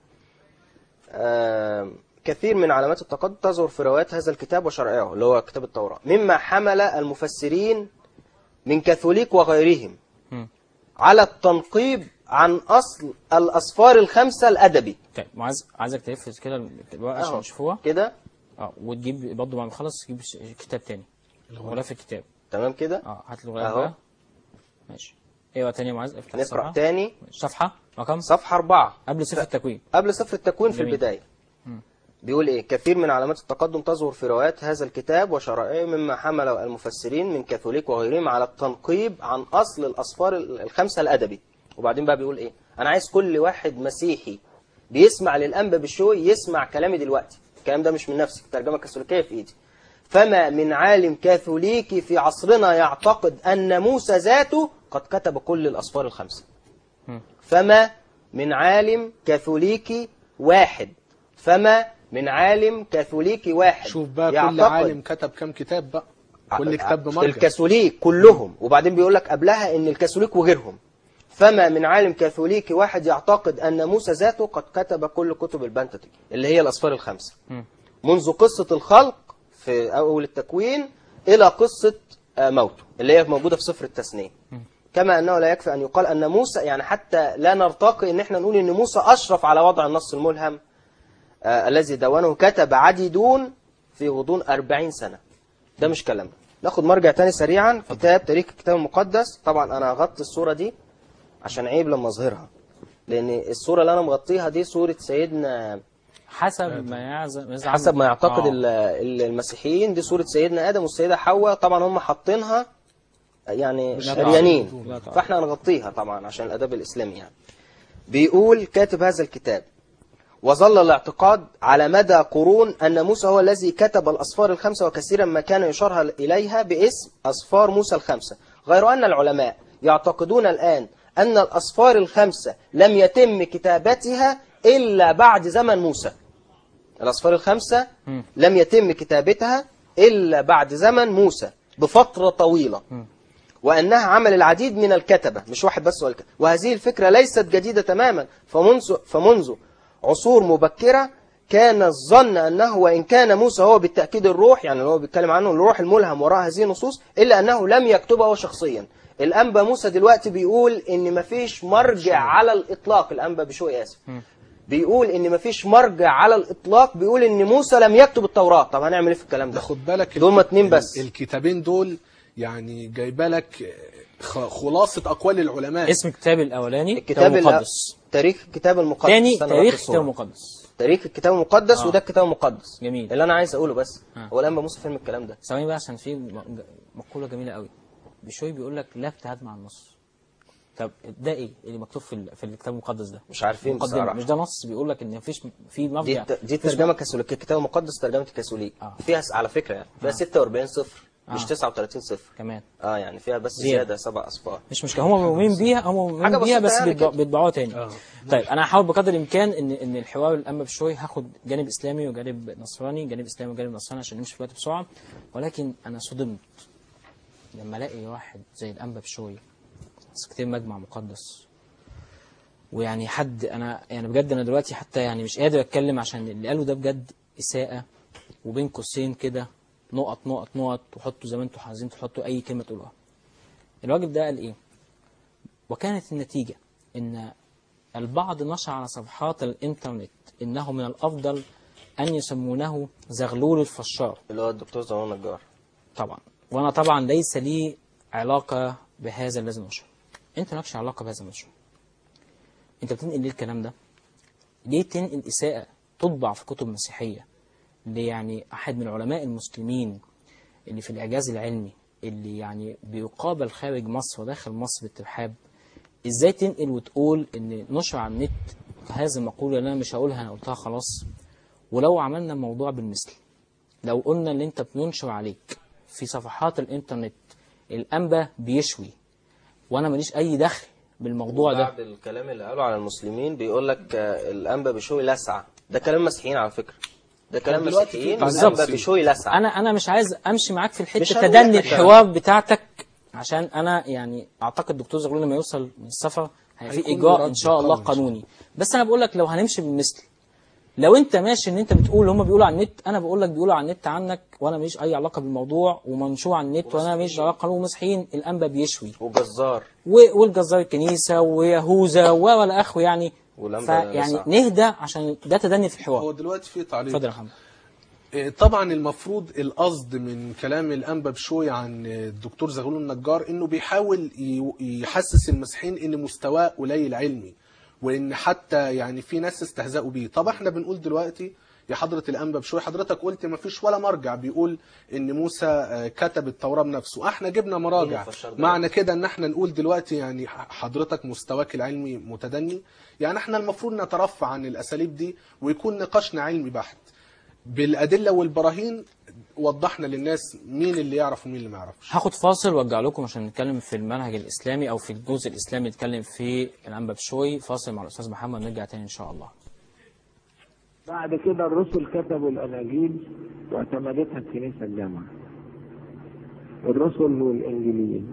آم، كثير من علامات التقدم تظهر في روايات هذا الكتاب وشرائعه اللي هو كتاب التوراة مما حمل المفسرين من كاثوليك وغيرهم مم. على التنقيب عن أصل الأصفار الخمسة الأدبي طيب وعايز عايزك تلف كده الورقة عشان أهو. نشوفوها كده اه وتجيب برضه بعد ما نخلص تجيب ش- كتاب تاني غلاف الكتاب تمام كده اه هات الغلاف أهو. ده ماشي ايوه تاني يا معاذ افتح نقرأ الصفحة. تاني صفحة رقم صفحة أربعة قبل صفر التكوين قبل سفر التكوين في جميل. البداية بيقول ايه كثير من علامات التقدم تظهر في روايات هذا الكتاب وشرائعه مما حمل المفسرين من كاثوليك وغيرهم على التنقيب عن اصل الاصفار الخمسه الادبي وبعدين بقى بيقول ايه انا عايز كل واحد مسيحي بيسمع للانبا بالشوي يسمع كلامي دلوقتي الكلام ده مش من نفسي الترجمه الكاثوليكيه في ايدي فما من عالم كاثوليكي في عصرنا يعتقد ان موسى ذاته قد كتب كل الاصفار الخمسه فما من عالم كاثوليكي واحد فما من عالم كاثوليكي واحد شوف بقى كل يعتقد- عالم كتب كام كتاب بقى كل كتاب بمرجع الكاثوليك كلهم وبعدين بيقول لك قبلها ان الكاثوليك وغيرهم فما من عالم كاثوليكي واحد يعتقد ان موسى ذاته قد كتب كل كتب البنتتيك اللي هي الاصفار الخمسه منذ قصه الخلق في اول التكوين الى قصه آه، موته اللي هي موجوده في سفر التثنيه كما أنه لا يكفي أن يقال أن موسى يعني حتى لا نرتقي أن احنا نقول أن موسى أشرف على وضع النص الملهم آه الذي دونه كتب عديدون في غضون أربعين سنة ده مش كلام ناخد مرجع تاني سريعا كتاب تاريخ الكتاب المقدس طبعا أنا هغطي الصورة دي عشان عيب لما أظهرها لأن الصورة اللي أنا مغطيها دي صورة سيدنا حسب ما يعزم يزعم حسب ما يعتقد آه. ال- ال- المسيحيين دي صورة سيدنا آدم والسيدة حواء طبعا هم حاطينها يعني شريانين لا طبعا. فاحنا هنغطيها طبعا عشان الأدب الإسلامي يعني بيقول كاتب هذا الكتاب وظل الاعتقاد على مدى قرون أن موسى هو الذي كتب الأصفار الخمسة وكثيرا ما كان يشار إليها باسم أصفار موسى الخمسة غير أن العلماء يعتقدون الآن أن الأصفار الخمسة لم يتم كتابتها إلا بعد زمن موسى الأصفار الخمسة لم يتم كتابتها إلا بعد زمن موسى بفترة طويلة وأنها عمل العديد من الكتبة مش واحد بس ولا كتبة. وهذه الفكرة ليست جديدة تماما فمنذ, فمنذ عصور مبكرة كان الظن أنه وإن كان موسى هو بالتأكيد الروح يعني اللي هو بيتكلم عنه الروح الملهم وراء هذه النصوص إلا أنه لم يكتبها هو شخصيا الأنبا موسى دلوقتي بيقول إن مفيش مرجع على الإطلاق الأنبا بشوي آسف بيقول إن مفيش مرجع على الإطلاق بيقول إن موسى لم يكتب التوراة طب هنعمل إيه في الكلام ده ده خد بالك دول ما الك- اتنين بس. ال- الكتابين دول يعني جايبه لك خ- خلاصة أقوال العلماء اسم الكتاب الاولاني الكتاب الأ- المقدس تاريخ الكتاب المقدس تاني استنى تاريخ بقى الكتاب الصورة. المقدس تاريخ الكتاب المقدس آه. وده الكتاب المقدس جميل. اللي انا عايز اقوله بس آه. هو الانبا موسى فين من الكلام ده ثواني بقى عشان في م- مقوله جميله قوي بشوي بيقول لك لا اجتهاد مع النص طب ده ايه اللي مكتوب في ال- في الكتاب المقدس ده مش عارفين مقدمه بصراحة. مش ده نص بيقول لك ان مفيش في دي مرجع الت- دي اسمه- ترجمه كاثوليكيه الكتاب المقدس ترجمه الكاثوليك آه. فيها س- على فكره يعني فيها 46 صفر مش آه. 39 صفر كمان اه يعني فيها بس زيادة. زياده سبع اصفار مش مشكله هم مؤمنين بيها هم مؤمنين حاجة بيها بسيطة بس يعني بيطبع- كده. بيطبعوها تاني آه. طيب انا هحاول بقدر الامكان ان ان الحوار الانبا بشوي هاخد جانب اسلامي وجانب نصراني جانب اسلامي وجانب نصراني عشان نمشي في الوقت بسرعه ولكن انا صدمت لما الاقي واحد زي الانبا بشوي كتير مجمع مقدس ويعني حد انا يعني بجد انا دلوقتي حتى يعني مش قادر اتكلم عشان اللي قاله ده بجد اساءه وبين قوسين كده نقط نقط نقط وحطوا زي ما انتوا عايزين تحطوا اي كلمه تقولوها الراجل ده قال ايه وكانت النتيجه ان البعض نشر على صفحات الانترنت انه من الافضل ان يسمونه زغلول الفشار اللي هو الدكتور زمان النجار طبعا وانا طبعا ليس لي علاقه بهذا الذي نشر انت مالكش علاقه بهذا النشر انت بتنقل ليه الكلام ده ليه تنقل اساءه تطبع في كتب مسيحيه اللي يعني احد من علماء المسلمين اللي في الاعجاز العلمي اللي يعني بيقابل خارج مصر وداخل مصر بالترحاب ازاي تنقل وتقول ان نشر على النت هذه المقوله اللي انا مش هقولها انا قلتها خلاص ولو عملنا الموضوع بالمثل لو قلنا ان انت بننشر عليك في صفحات الانترنت الانبا بيشوي وانا ماليش اي دخل بالموضوع ده بعد الكلام اللي قاله على المسلمين بيقول لك آه، الانبا بشوي لسعه ده كلام مسيحيين على فكره ده كلام دلوقتي في مسيحيين تعذيب. الانبا بشوي لسعه انا انا مش عايز امشي معاك في مش الحته هنقول تدني إحنا الحوار بتاعتك عشان انا يعني اعتقد دكتور زغلول لما يوصل من السفر هيبقى في هيكون اجراء له ان رد شاء الله قوي إن شاء الله. قانوني بس انا بقول لك لو هنمشي بالمثل لو انت ماشي ان انت بتقول هم بيقولوا على النت انا بقول لك بيقولوا على النت عنك وانا ماليش اي علاقه بالموضوع ومنشور على النت وانا ماليش علاقه ومسيحيين الانبا بيشوي وجزار و- والجزار الكنيسه ويهوذا و- ولا اخو يعني والأنبا فيعني لسعة. نهدى عشان ده تدني في هو الحوار دلوقتي في تعليق اتفضل يا محمد إيه، طبعا المفروض القصد من كلام الانبا بشوي عن الدكتور زغلول النجار انه بيحاول ي- يحسس المسيحيين ان مستواه قليل علمي وان حتى يعني في ناس استهزأوا بيه طب احنا بنقول دلوقتي يا حضرة الأنبا بشوي حضرتك قلت ما فيش ولا مرجع بيقول إن موسى آه، كتب التوراة بنفسه احنا جبنا مراجع المفشر ده. معنى كده إن احنا نقول دلوقتي يعني ح- حضرتك مستواك العلمي متدني يعني احنا المفروض نترفع عن الأساليب دي ويكون نقاشنا علمي بحت بالأدلة والبراهين وضحنا للناس مين اللي يعرف ومين اللي ما يعرفش هاخد فاصل وارجع لكم عشان نتكلم في المنهج الاسلامي او في الجزء الاسلامي نتكلم في الانبا بشوي فاصل مع الاستاذ محمد نرجع تاني ان شاء الله بعد كده الرسل كتبوا الأناجيل واعتمدتها الكنيسة الجامعة الرسل والإنجيليين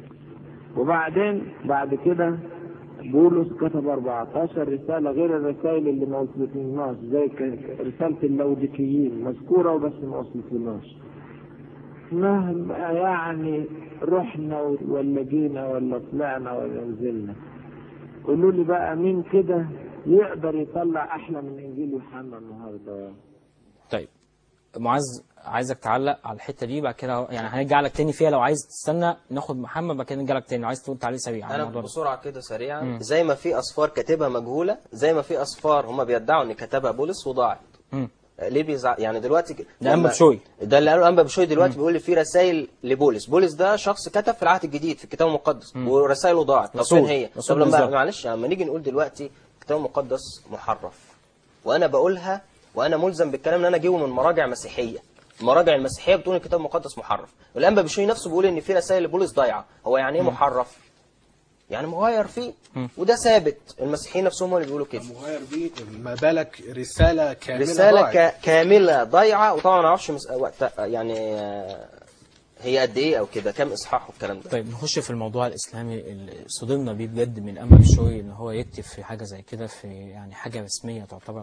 وبعدين بعد كده بولس كتب 14 رسالة غير الرسائل اللي ما وصلتلناش زي ك- رسالة اللوديكيين مذكورة وبس ما وصلتلناش مهما يعني رحنا ولا جينا ولا طلعنا ولا نزلنا قولوا لي بقى مين كده يقدر يطلع احلى من انجيل يوحنا النهارده طيب معاذ عايزك تعلق على الحته دي بعد كده يعني هنرجع لك تاني فيها لو عايز تستنى ناخد محمد بعد كده نرجع لك تاني لو عايز تقول تعليق سريع على انا الموضوع ده بسرعه كده سريعا زي ما في اصفار كاتبها مجهوله زي ما في اصفار هم بيدعوا ان كتبها بولس وضاعت مم. ليه بيزع يعني دلوقتي ك- ده أنبا لما- بشوي. ده اللي قاله انبا بشوي دلوقتي بيقول لي في رسائل لبولس بولس ده شخص كتب في العهد الجديد في الكتاب المقدس ورسائله ضاعت طب رسول. فين هي رسول طب لما بالظبط. معلش لما نيجي نقول دلوقتي الكتاب المقدس محرف وانا بقولها وانا ملزم بالكلام ان انا اجيبه من مراجع مسيحيه المراجع المسيحيه بتقول إن الكتاب المقدس محرف والانبا بشوي نفسه بيقول ان في رسائل لبولس ضايعه هو يعني ايه محرف يعني مغير فيه وده ثابت المسيحيين نفسهم هم اللي بيقولوا كده مغير بيه ما بالك رسالة كاملة رسالة ضاعت. ك- كاملة ضايعة وطبعا ما اعرفش مس... وقت يعني آه، هي قد ايه او كده كام اصحاح والكلام ده طيب نخش في الموضوع الاسلامي اللي صدمنا بيه بجد من انبا بشوي ان هو يكتب في حاجه زي كده في يعني حاجه رسميه تعتبر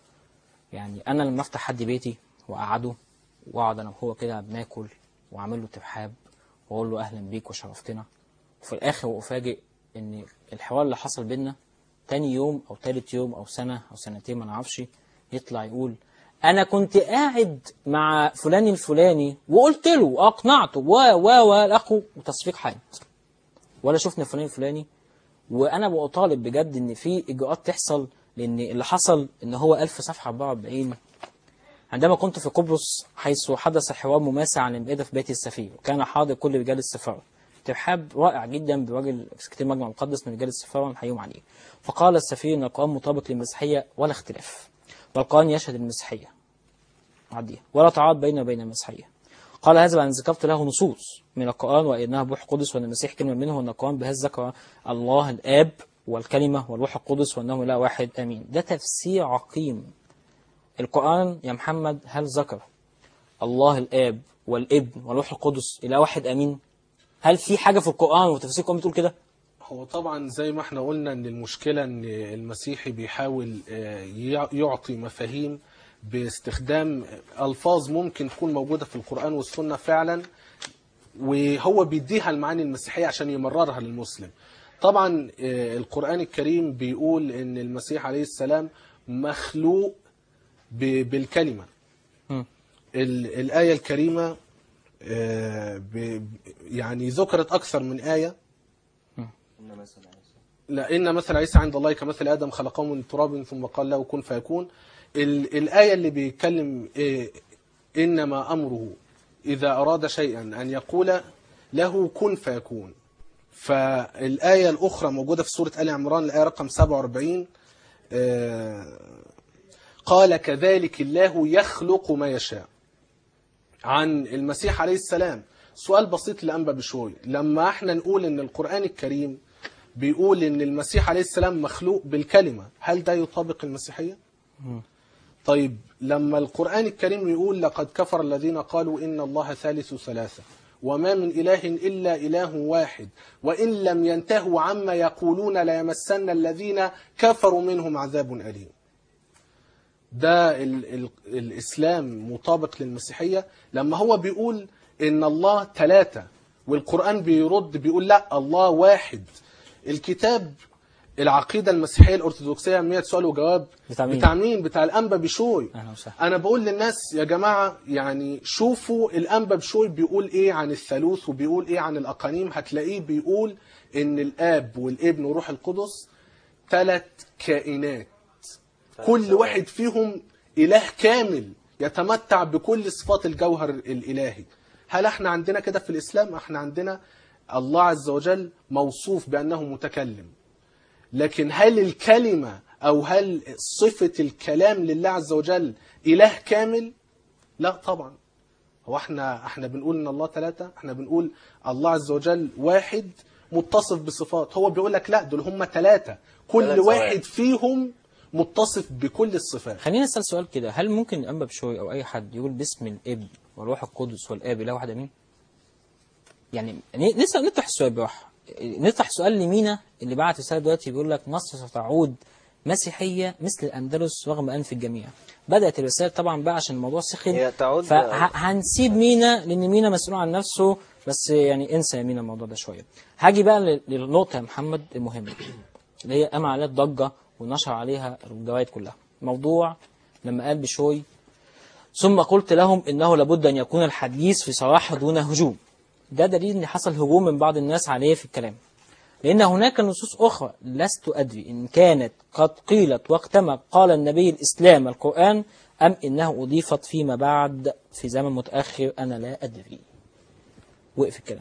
يعني انا لما افتح حد بيتي واقعده واقعد انا وهو كده بناكل واعمل له ترحاب واقول له اهلا بيك وشرفتنا وفي الاخر افاجئ ان الحوار اللي حصل بينا تاني يوم او تالت يوم او سنه او سنتين ما نعرفش يطلع يقول انا كنت قاعد مع فلان الفلاني وقلت له واقنعته و و و الاخو وتصفيق حاد ولا شفنا فلان الفلاني وانا بطالب بجد ان في اجراءات تحصل لان اللي حصل ان هو 1000 صفحه 44 عندما كنت في قبرص حيث حدث حوار مماسة عن المائدة في بيت السفير وكان حاضر كل رجال السفارة ترحاب رائع جدا براجل سكرتير مجمع مقدس من رجال السفارة ونحييهم عليه فقال السفير ان القرآن مطابق للمسيحية ولا اختلاف والقرآن يشهد المسيحية عديها ولا تعارض بينه وبين المسيحية قال هذا بعد أن ذكرت له نصوص من القرآن وإنها بروح قدس وأن المسيح كلمة منه وأن القرآن بهذا ذكر الله الآب والكلمة والروح القدس وأنه لا واحد آمين ده تفسير عقيم القرآن يا محمد هل ذكر الله الآب والابن والروح القدس إلى واحد أمين هل في حاجة في القرآن وتفسير القرآن بتقول كده هو طبعا زي ما احنا قلنا ان المشكلة ان المسيحي بيحاول آه، يع- يعطي مفاهيم باستخدام الفاظ ممكن تكون موجودة في القرآن والسنة فعلا وهو بيديها المعاني المسيحية عشان يمررها للمسلم طبعا آه، القرآن الكريم بيقول ان المسيح عليه السلام مخلوق ب- بالكلمة مم. ال- الآية الكريمة آه، ب- يعني ذكرت أكثر من آية لا إن مثل عيسى عند الله كمثل آدم خلقه من تراب ثم قال له كن فيكون ال- الآية اللي بيتكلم إيه، إنما أمره إذا أراد شيئا أن يقول له كن فيكون فالآية الأخرى موجودة في سورة آل عمران الآية رقم 47 آه، قال كذلك الله يخلق ما يشاء عن المسيح عليه السلام سؤال بسيط لأنبا بشوي لما احنا نقول ان القرآن الكريم بيقول ان المسيح عليه السلام مخلوق بالكلمة هل ده يطابق المسيحية؟ طيب لما القرآن الكريم يقول لقد كفر الذين قالوا إن الله ثالث ثلاثة وما من إله إلا إله واحد وإن لم ينتهوا عما يقولون ليمسن الذين كفروا منهم عذاب أليم ده ال ال الإسلام مطابق للمسيحية لما هو بيقول إن الله ثلاثة والقرآن بيرد بيقول لا الله واحد الكتاب العقيدة المسيحية الأرثوذكسية 100 سؤال وجواب بتاع مين؟ بتاع مين بتاع الأنبا بشوي أهلا وسهلا أنا بقول للناس يا جماعة يعني شوفوا الأنبا بشوي بيقول إيه عن الثالوث وبيقول إيه عن الأقانيم هتلاقيه بيقول إن الآب والابن وروح القدس ثلاث كائنات كل واحد فيهم إله كامل يتمتع بكل صفات الجوهر الإلهي هل احنا عندنا كده في الإسلام احنا عندنا الله عز وجل موصوف بأنه متكلم لكن هل الكلمة أو هل صفة الكلام لله عز وجل إله كامل لا طبعا هو احنا احنا بنقول ان الله ثلاثة احنا بنقول الله عز وجل واحد متصف بصفات هو بيقول لك لا دول هم ثلاثة كل ثلاث واحد ثوابت. فيهم متصف بكل الصفات خلينا نسأل سؤال كده هل ممكن الأنبا بشوي أو أي حد يقول باسم الابن والروح القدس والآب إله واحد أمين؟ يعني ن- نسأل نطرح السؤال براحة نطرح سؤال لمينا اللي بعت رسالة دلوقتي بيقول لك مصر ستعود مسيحية مثل الأندلس رغم أنف الجميع بدأت الرسالة طبعا بقى عشان الموضوع سخن هي تعود- فهنسيب مينا لأن مينا مسؤول عن نفسه بس يعني انسى يا مينا الموضوع ده شوية هاجي بقى لل- للنقطة يا محمد المهمة اللي هي قام عليها الضجة ونشر عليها الجوائد كلها موضوع لما قال بشوي ثم قلت لهم إنه لابد أن يكون الحديث في صراحة دون هجوم ده دليل ان حصل هجوم من بعض الناس عليه في الكلام لان هناك نصوص اخرى لست ادري ان كانت قد قيلت وقتما قال النبي الاسلام القران ام انها اضيفت فيما بعد في زمن متاخر انا لا ادري وقف الكلام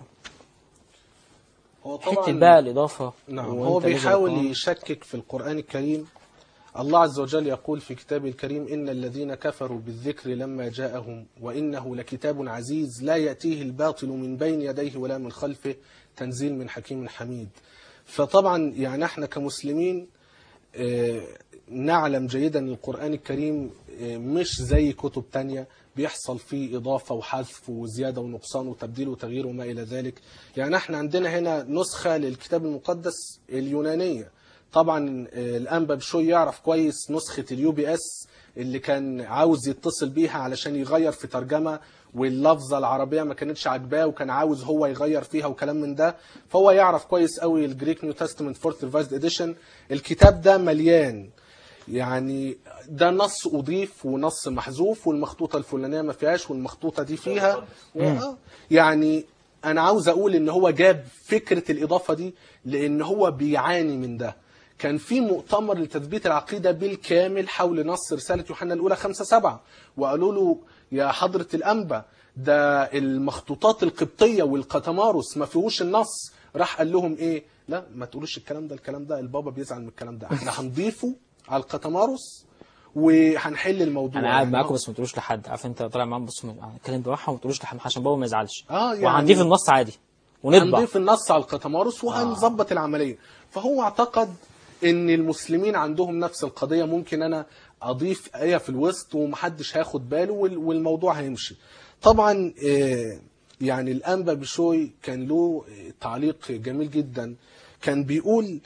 هو حته بقى الاضافه نعم وأنت هو جزء بيحاول القرآن. يشكك في القرآن الكريم الله عز وجل يقول في كتابه الكريم إن الذين كفروا بالذكر لما جاءهم وإنه لكتاب عزيز لا يأتيه الباطل من بين يديه ولا من خلفه تنزيل من حكيم حميد فطبعا يعني احنا كمسلمين آه، نعلم جيدا ان القرآن الكريم آه، مش زي كتب تانية بيحصل فيه إضافة وحذف وزيادة ونقصان وتبديل وتغيير وما إلى ذلك يعني احنا عندنا هنا نسخة للكتاب المقدس اليونانية طبعا آه، الأنبا بشوي يعرف كويس نسخة اليو بي اس اللي كان عاوز يتصل بيها علشان يغير في ترجمة واللفظة العربية ما كانتش عاجباه وكان عاوز هو يغير فيها وكلام من ده فهو يعرف كويس قوي الجريك نيو تestament فورث ريفايزد اديشن الكتاب ده مليان يعني ده نص اضيف ونص محذوف والمخطوطه الفلانيه ما فيهاش والمخطوطه دي فيها و... آه. يعني انا عاوز اقول ان هو جاب فكره الاضافه دي لان هو بيعاني من ده كان في مؤتمر لتثبيت العقيده بالكامل حول نص رساله يوحنا الاولى 5 7 وقالوا له يا حضره الانبا ده المخطوطات القبطيه والقطمارس ما فيهوش النص راح قال لهم ايه لا ما تقولوش الكلام ده الكلام ده البابا بيزعل من الكلام ده احنا هنضيفه على القطمارس وهنحل الموضوع انا قاعد يعني معاكم آه. بس ما تقولوش لحد عارف انت طالع معاهم بص اتكلم براحه وما تقولوش لحد عشان بابا ما يزعلش آه، يعني- وهنضيف النص عادي ونطبع هنضيف النص على القطمارس وهنظبط العمليه فهو اعتقد ان المسلمين عندهم نفس القضيه ممكن انا اضيف ايه في الوسط ومحدش هياخد باله وال- والموضوع هيمشي طبعا آه، يعني الانبا بشوي كان له آه، تعليق جميل جدا كان بيقول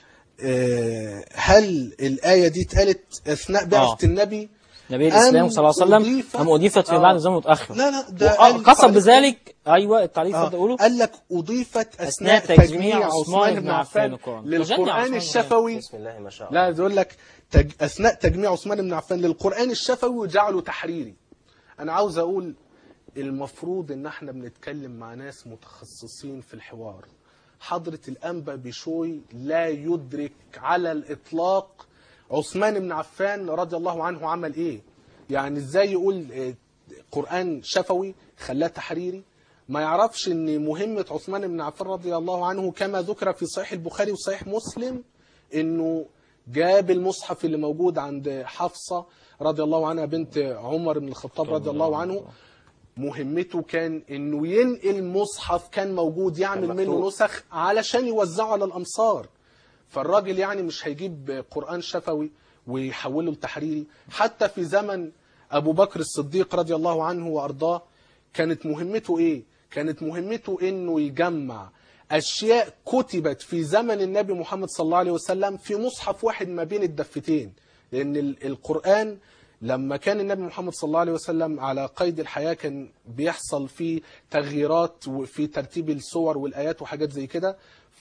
آه، هل الايه دي اتقالت اثناء بعثه آه. النبي نبي الاسلام أم صلى الله عليه وسلم أضيفت- ام اضيفت في آه. بعد زمن متاخر لا لا ده وآه، قال قصد تعليق- بذلك ايوه التعليق آه، اتفضل قوله قال لك أضيفت أثناء أثناء تجميع تجميع عثمان عثمان بن بن عفان عفان القرآن. تجميع للقرآن عثمان الشفوي بسم الله ما شاء الله لا يقول لك تج... أثناء تجميع عثمان بن عفان للقرآن الشفوي وجعله تحريري أنا عاوز أقول المفروض إن احنا بنتكلم مع ناس متخصصين في الحوار حضرة الأنبا بشوي لا يدرك على الإطلاق عثمان بن عفان رضي الله عنه عمل إيه يعني إزاي يقول آه، قرآن شفوي خلاه تحريري ما يعرفش ان مهمة عثمان بن عفان رضي الله عنه كما ذكر في صحيح البخاري وصحيح مسلم انه جاب المصحف اللي موجود عند حفصة رضي الله عنها بنت عمر بن الخطاب رضي الله عنه مهمته كان انه ينقل مصحف كان موجود يعمل كان منه مكتوب. نسخ علشان يوزعه على الامصار فالراجل يعني مش هيجيب قرآن شفوي ويحوله لتحريري حتى في زمن أبو بكر الصديق رضي الله عنه وأرضاه كانت مهمته إيه؟ كانت مهمته إنه يجمع أشياء كتبت في زمن النبي محمد صلى الله عليه وسلم في مصحف واحد ما بين الدفتين لأن ال- القرآن لما كان النبي محمد صلى الله عليه وسلم على قيد الحياة كان بيحصل فيه تغييرات وفي ترتيب الصور والآيات وحاجات زي كده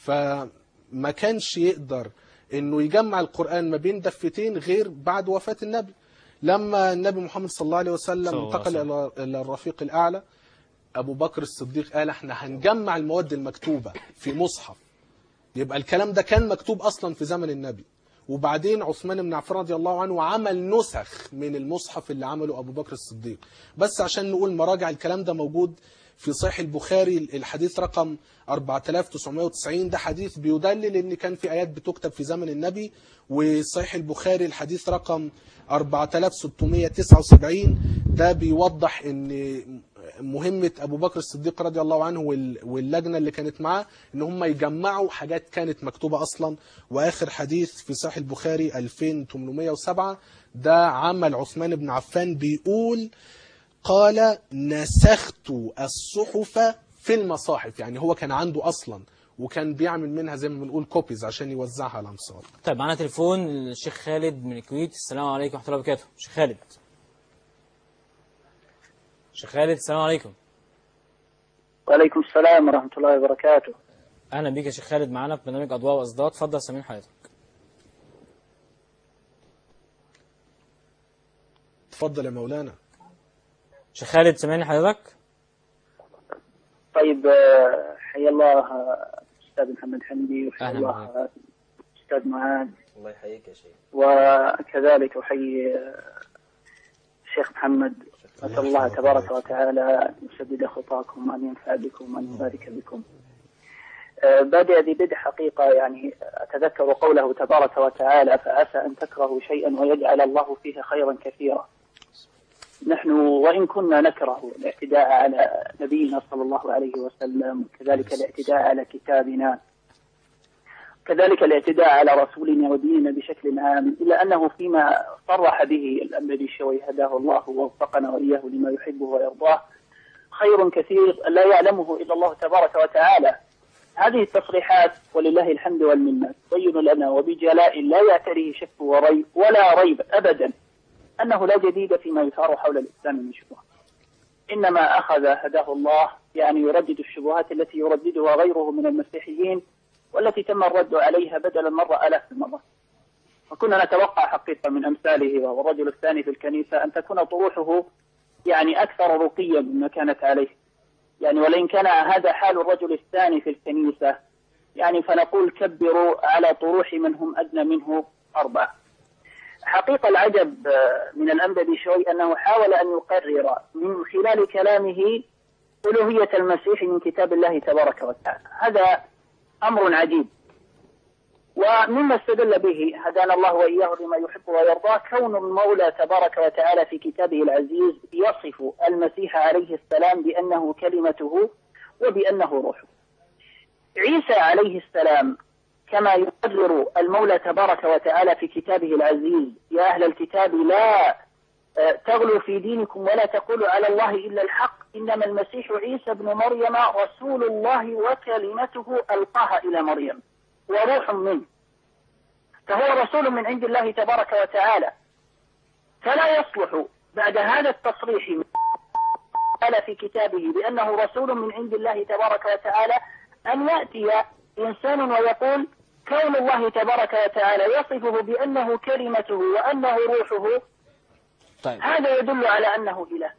فما كانش يقدر انه يجمع القرآن ما بين دفتين غير بعد وفاة النبي لما النبي محمد صلى الله عليه وسلم صلى الله انتقل عليه إلى إلى الرفيق الأعلى أبو بكر الصديق قال احنا هنجمع المواد المكتوبة في مصحف يبقى الكلام ده كان مكتوب أصلا في زمن النبي وبعدين عثمان بن عفان رضي الله عنه عمل نسخ من المصحف اللي عمله أبو بكر الصديق بس عشان نقول مراجع الكلام ده موجود في صحيح البخاري الحديث رقم 4990 ده حديث بيدلل ان كان في ايات بتكتب في زمن النبي وصحيح البخاري الحديث رقم 4679 ده بيوضح ان مهمة أبو بكر الصديق رضي الله عنه وال- واللجنة اللي كانت معاه إن هم يجمعوا حاجات كانت مكتوبة أصلا وآخر حديث في صحيح البخاري 2807 ده عمل عثمان بن عفان بيقول قال نسخت الصحف في المصاحف يعني هو كان عنده أصلا وكان بيعمل منها زي ما بنقول كوبيز عشان يوزعها على الامصار طيب معانا تليفون الشيخ خالد من الكويت السلام عليكم ورحمه الله وبركاته شيخ خالد شيخ خالد السلام عليكم وعليكم السلام ورحمة الله وبركاته اهلا بيك يا شيخ خالد معانا في برنامج اضواء واصداد اتفضل سامعين حضرتك اتفضل يا مولانا شيخ خالد سامعني حضرتك طيب آه، حيا الله آه، أستاذ محمد حمدي وحيا أهلا الله بك. آه، أستاذ معاذ الله يحييك يا شيخ وكذلك أحيي آه، الشيخ محمد أسأل الله تبارك وتعالى أن يسدد خطاكم وأن ينفع بكم وأن يبارك بكم آه، بادئ ذي بدء حقيقة يعني أتذكر قوله تبارك وتعالى فعسى أن تكرهوا شيئا ويجعل الله فيه خيرا كثيرا نحن وإن كنا نكره الاعتداء على نبينا صلى الله عليه وسلم كذلك الاعتداء على كتابنا كذلك الاعتداء على رسولنا وديننا بشكل عام إلا أنه فيما صرح به الأنبي الشوي هداه الله ووفقنا وإياه لما يحبه ويرضاه خير كثير لا يعلمه إلا الله تبارك وتعالى هذه التصريحات ولله الحمد والمنة تبين لنا وبجلاء لا يعتريه شك وريب ولا ريب أبدا أنه لا جديد فيما يثار حول الإسلام من شبهة إنما أخذ هداه الله يعني يردد الشبهات التي يرددها غيره من المسيحيين والتي تم الرد عليها بدلا مرة آلاف المرة وكنا نتوقع حقيقة من أمثاله وهو الرجل الثاني في الكنيسة أن تكون طروحه يعني أكثر رقيا مما كانت عليه يعني ولئن كان هذا حال الرجل الثاني في الكنيسة يعني فنقول كبروا على طروح من هم أدنى منه أربعة حقيقة العجب آه، من الأنبا شوي أنه حاول أن يقرر من خلال كلامه ألوهية المسيح من كتاب الله تبارك وتعالى هذا أمر عجيب ومما استدل به هدانا الله وإياه لما يحب ويرضاه كون المولى تبارك وتعالى في كتابه العزيز يصف المسيح عليه السلام بأنه كلمته وبأنه روحه عيسى عليه السلام كما يقرر المولى تبارك وتعالى في كتابه العزيز يا أهل الكتاب لا آه، تغلوا في دينكم ولا تقولوا على الله إلا الحق إنما المسيح عيسى ابن مريم رسول الله وكلمته ألقاها إلى مريم وروح منه فهو رسول من عند الله تبارك وتعالى فلا يصلح بعد هذا التصريح قال في كتابه بأنه رسول من عند الله تبارك وتعالى أن يأتي إنسان ويقول كون الله تبارك وتعالى يصفه بأنه كلمته وأنه روحه طيب هذا يدل على أنه إله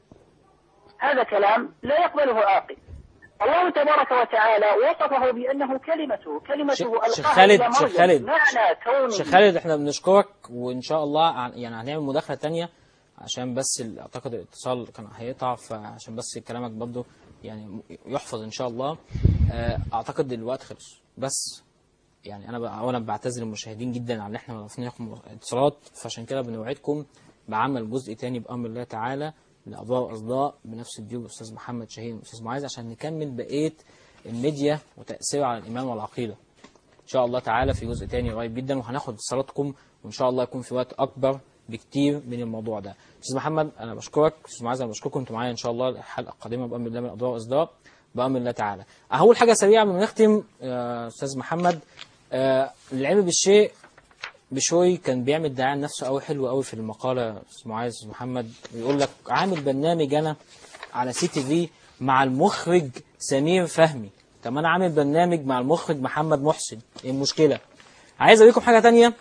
هذا كلام لا يقبله عاقل الله تبارك وتعالى وصفه بأنه كلمته كلمته شيخ- ألقاها شيخ خالد- إلى شيخ مريم. خالد. معنى كونه شيخ خالد احنا بنشكرك وان شاء الله عن- يعني هنعمل مداخله تانية عشان بس ال- اعتقد الاتصال كان هيقطع فعشان بس كلامك برضه يعني يحفظ ان شاء الله آه، اعتقد الوقت خلص بس يعني انا بقى اولا بعتذر المشاهدين جدا على ان احنا ما عرفنا ناخد اتصالات فعشان كده بنوعدكم بعمل جزء تاني بامر الله تعالى لاضواء واصداء بنفس الديو الاستاذ محمد شاهين والاستاذ معاذ عشان نكمل بقيه الميديا وتاثيرها على الايمان والعقيده ان شاء الله تعالى في جزء تاني قريب جدا وهناخد اتصالاتكم وان شاء الله يكون في وقت اكبر بكتير من الموضوع ده استاذ محمد انا بشكرك استاذ معاذ انا بشكركم انتوا معايا ان شاء الله الحلقه القادمه بامر الله من اضواء واصداء بامر الله تعالى اول حاجه سريعه قبل ما نختم يا استاذ محمد آه، العلم بالشيء بشوي كان بيعمل دعايه لنفسه قوي حلو قوي في المقاله استاذ معاذ استاذ محمد بيقول لك عامل برنامج انا على سي تي في مع المخرج سمير فهمي طب انا عامل برنامج مع المخرج محمد محسن ايه المشكله عايز اوريكم حاجه تانية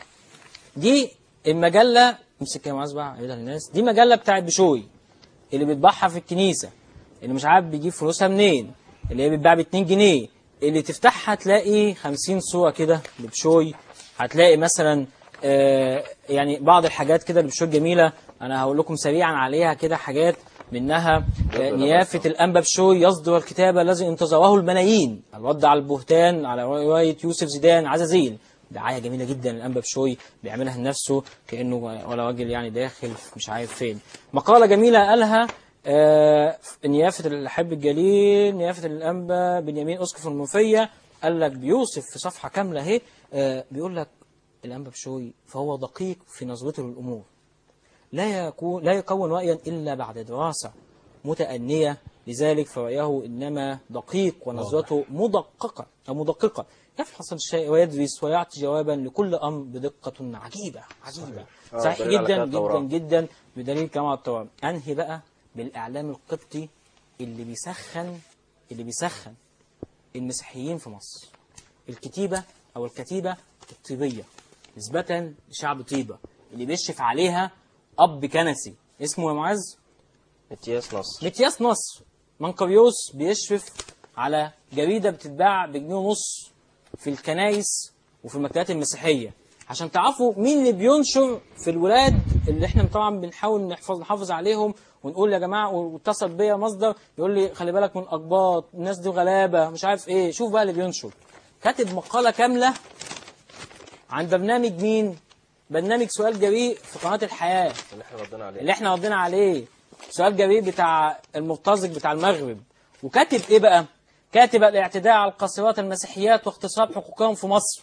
دي المجله امسك يا معاذ بقى عيدها للناس دي مجله بتاعت بشوي اللي بتباعها في الكنيسه اللي مش عارف بيجيب فلوسها منين اللي هي بتباع ب 2 جنيه اللي تفتحها تلاقي 50 صوره كده لبشوي هتلاقي مثلا آه يعني بعض الحاجات كده لبشوي جميله انا هقول لكم سريعا عليها كده حاجات منها آه، نيافه الانبا بشوي يصدر الكتاب الذي انتظره الملايين الرد على البهتان على روايه يوسف زيدان عزازيل دعايه جميله جدا الانبا بشوي بيعملها لنفسه كانه ولا راجل يعني داخل مش عارف فين مقاله جميله قالها آه، نيافه الحب الجليل نيافه الانبا بنيامين اسقف المنوفيه قال لك بيوصف في صفحه كامله اهي آه، بيقول لك الانبا بشوي فهو دقيق في نظرته للامور لا يكون لا يكون رأيا إلا بعد دراسة متأنية لذلك فرأيه إنما دقيق ونظرته مدققة أو مدققة يفحص الشيء ويدرس ويعطي جوابا لكل أمر بدقة عجيبة عجيبة آه، صحيح دليل على كده جدا التوراة. جدا جدا بدليل كما التوراة أنهي بقى بالإعلام القبطي اللي بيسخن اللي بيسخن المسيحيين في مصر الكتيبة أو الكتيبة الطيبية نسبة لشعب طيبة اللي بيشرف عليها أب كنسي اسمه يا معز متياس نصر متياس نصر منقريوس بيشرف على جريدة بتتباع بجنيه ونص في الكنايس وفي المكتبات المسيحية عشان تعرفوا مين اللي بينشر في الولاد اللي احنا طبعا بنحاول نحفظ نحافظ عليهم ونقول يا جماعه واتصل بيا مصدر يقول لي خلي بالك من اقباط الناس دي غلابه مش عارف ايه شوف بقى اللي بينشر كاتب مقاله كامله عن برنامج مين برنامج سؤال جريء في قناه الحياه اللي احنا ردينا عليه اللي احنا ردينا عليه سؤال جريء بتاع المرتزق بتاع المغرب وكاتب ايه بقى كاتب الاعتداء على القاصرات المسيحيات واغتصاب حقوقهم في مصر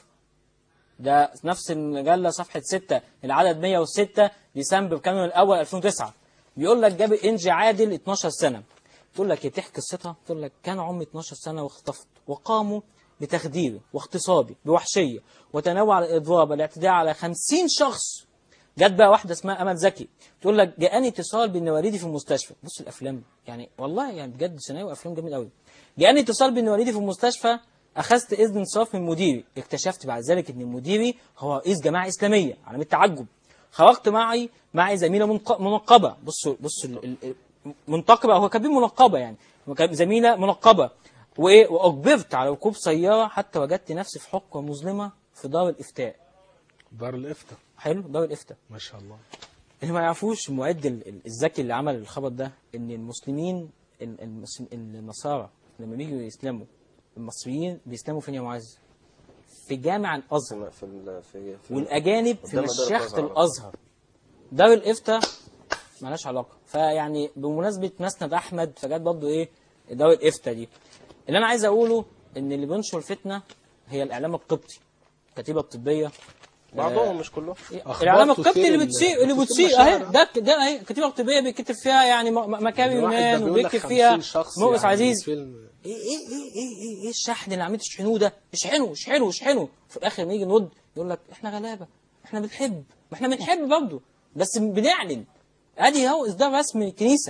ده نفس المجلة صفحة 6 العدد 106 ديسمبر كانون الأول 2009 بيقول لك جاب إنجي عادل 12 سنة تقول لك إيه تحكي قصتها تقول لك كان عمري 12 سنة واختفت وقاموا بتخديري واغتصابي بوحشية وتنوع الإضراب الاعتداء على 50 شخص جت بقى واحده اسمها امل زكي تقول لك جاءني اتصال بان والدي في المستشفى بص الافلام يعني والله يعني بجد سيناريو افلام جميل قوي جاءني اتصال بان والدي في المستشفى اخذت اذن انصراف من مديري اكتشفت بعد ذلك ان مديري هو رئيس جماعه اسلاميه علامه تعجب خرجت معي معي زميله منق- منقبه بصوا بصوا ال- ال- ال- منتقبه هو كاتبين منقبه يعني كان زميله منقبه وايه واجبرت على ركوب سياره حتى وجدت نفسي في حقبه مظلمه في دار الافتاء دار الافتاء حلو دار الافتاء ما شاء الله اللي ما يعرفوش المعد ال- ال- الذكي اللي عمل الخبر ده ان المسلمين ال- المسلم النصارى لما بيجوا يسلموا المصريين بيسلموا فين يا معز؟ في جامع الازهر في ال- في في والاجانب في قدام دار مشيخه الأزهر. الازهر دار الافتاء مالهاش علاقه فيعني بمناسبه مسند احمد فجت برضه ايه دار الافتاء دي اللي انا عايز اقوله ان اللي بينشر الفتنه هي الاعلام القبطي الكتيبه الطبيه بعضهم مش كلهم أخبار الاعلام القبطي تثير اللي ال- بتسيء اللي تثير بتسيء اهي مشاعر. ده ده اهي كتيبه طبيه بيكتب فيها يعني م- م- مكارم الواحد ده يونان بيقول لك وبيكتب 50 فيها شخص مؤنس يعني عزيز فيلم ايه ايه ايه ايه ايه, إيه الشحن اللي عمالين تشحنوه ده اشحنوا اشحنوا اشحنوا في الاخر لما يجي نرد يقول لك احنا غلابه احنا بنحب ما احنا بنحب برضه بس بنعلن ادي اهو اصدار رسمي الكنيسه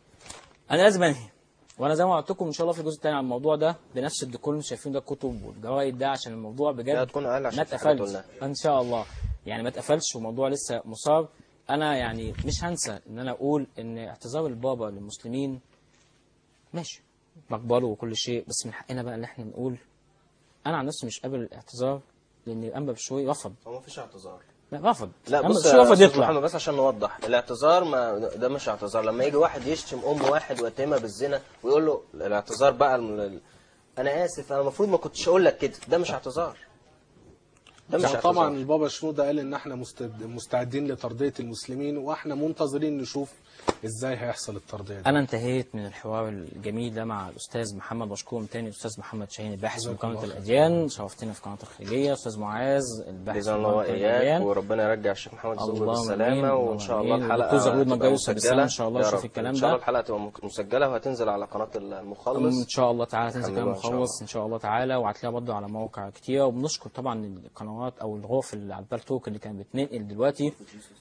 انا لازم انهي وانا زي ما قلت لكم ان شاء الله في الجزء الثاني عن الموضوع ده بنفس الديكور اللي شايفين ده الكتب والجرايد ده عشان الموضوع بجد لا تكون اقل ما عشان في حاجات اتقفلش قلناها ان شاء الله يعني ما اتقفلش والموضوع لسه مصاب انا يعني مش هنسى ان انا اقول ان اعتذار البابا للمسلمين ماشي مقبله وكل شيء بس من حقنا بقى ان احنا نقول انا عن نفسي مش قابل الاعتذار لان الانبا بشوي رفض هو مفيش اعتذار لا رفض لا الأنبا بص بشوي يا رفض أستاذ يطلع محمد بس عشان نوضح الاعتذار ما ده مش اعتذار لما يجي واحد يشتم ام واحد ويتهمها بالزنا ويقول له الاعتذار بقى الم- ال- انا اسف انا المفروض ما كنتش اقول لك كده ده مش اعتذار ده مش يعني اعتذار طبعا البابا شنودة قال ان احنا مستد- مستعدين لترضية المسلمين واحنا منتظرين نشوف ازاي هيحصل الترضية دي انا انتهيت من الحوار الجميل ده مع الاستاذ محمد مشكور تاني الاستاذ محمد شاهين الباحث من قناه الاديان شرفتنا في قناه الخليجيه استاذ معاذ الباحث باذن من الله قناه واياك الاديان وربنا يرجع الشيخ محمد الزغبي اللهم آمين، بالسلامه وان اللهم شاء الله آمين. الحلقه والدكتور زغلول هتبقى مجاوي سبسان مسجله إن شاء الله يا يشوف رب. الكلام ان شاء الله ده. الحلقه تبقى مسجله وهتنزل على قناه المخلص ان شاء الله تعالى تنزل كلام حبيبي إن شاء مخلص ان شاء الله تعالى وهتلاقيها برضه على مواقع كتير وبنشكر طبعا القنوات او الغرف اللي على البالتوك اللي كانت بتنقل دلوقتي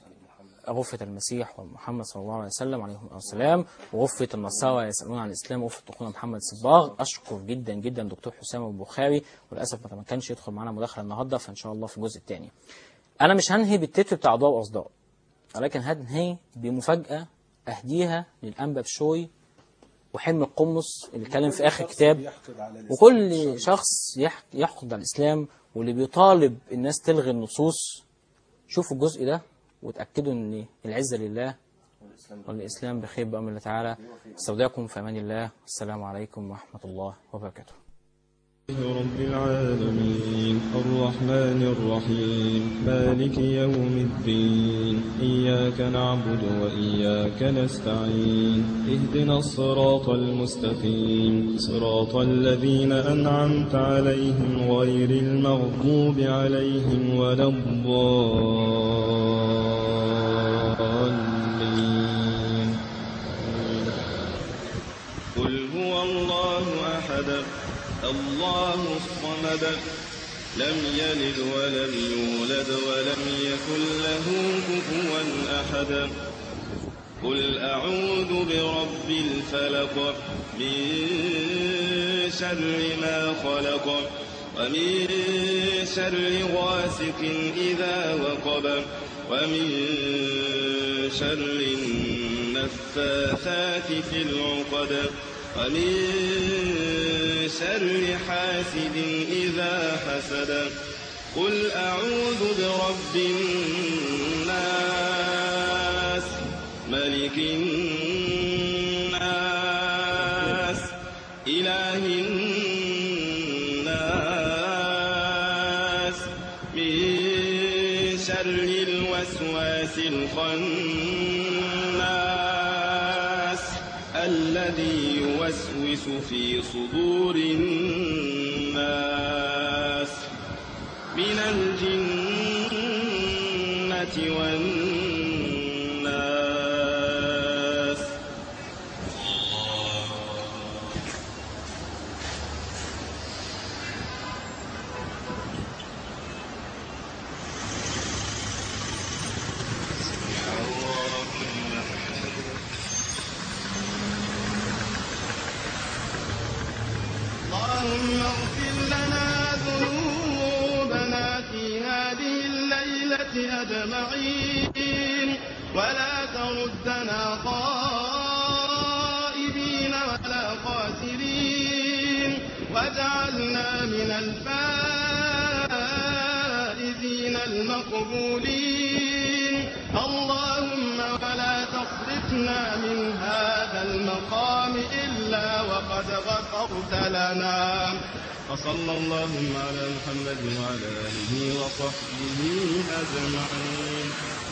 غرفة المسيح ومحمد صلى الله عليه وسلم عليهم السلام وغرفة النصارى يسألون عن الإسلام وغرفة أخونا محمد صباغ أشكر جدا جدا دكتور حسام البخاري وللأسف ما كانش يدخل معانا مداخلة النهاردة فإن شاء الله في الجزء الثاني أنا مش هنهي بالتتر بتاع أضواء وأصداء ولكن هنهي بمفاجأة أهديها للأنبا بشوي وحلم القمص اللي اتكلم في آخر كتاب وكل شخص يح- يحقد على الإسلام واللي بيطالب الناس تلغي النصوص شوفوا الجزء ده وتأكدوا ان العزة لله والإسلام بخير بأمر الله تعالى استودعكم في أمان الله السلام عليكم ورحمة الله وبركاته رب العالمين الرحمن الرحيم مالك يوم الدين إياك نعبد وإياك نستعين اهدنا الصراط المستقيم صراط الذين أنعمت عليهم غير المغضوب عليهم ولا الضالين قل الله أحد الله الصمد لم يلد ولم يولد ولم يكن له كفوا أحد قل أعوذ برب الفلق من شر ما خلق ومن شر غاسق إذا وقب ومن شر النفاثات في العقد ومن شر حاسد إذا حسد قل أعوذ برب الناس ملك الناس إله الناس من شر الوسواس الخناس الذي يوسوس في صدور الناس من الجنة والناس اللهم اغفر لنا ذنوبنا في هذه الليلة أجمعين ولا تردنا خائبين ولا خاسرين واجعلنا من الفائزين المقبولين اللهم ولا تصرفنا من هذا المقام إلا وقد غفرت لنا وصلى اللهم على محمد وعلى آله وصحبه أجمعين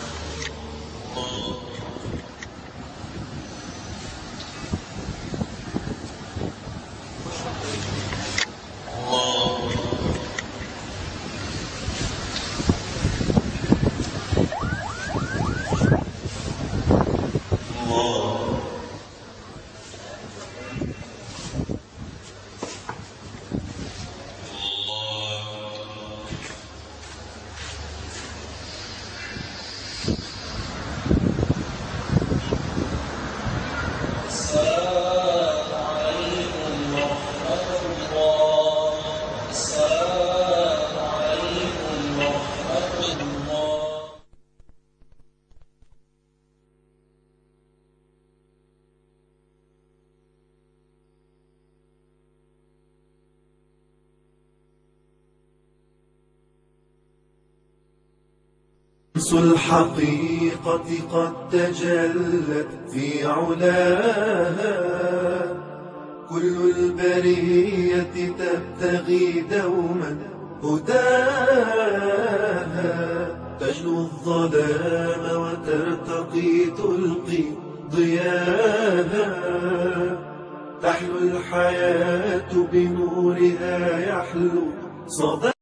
شمس الحقيقة قد تجلت في علاها كل البرية تبتغي دوما هداها تجلو الظلام وترتقي تلقي ضياها تحلو الحياة بنورها يحلو صدى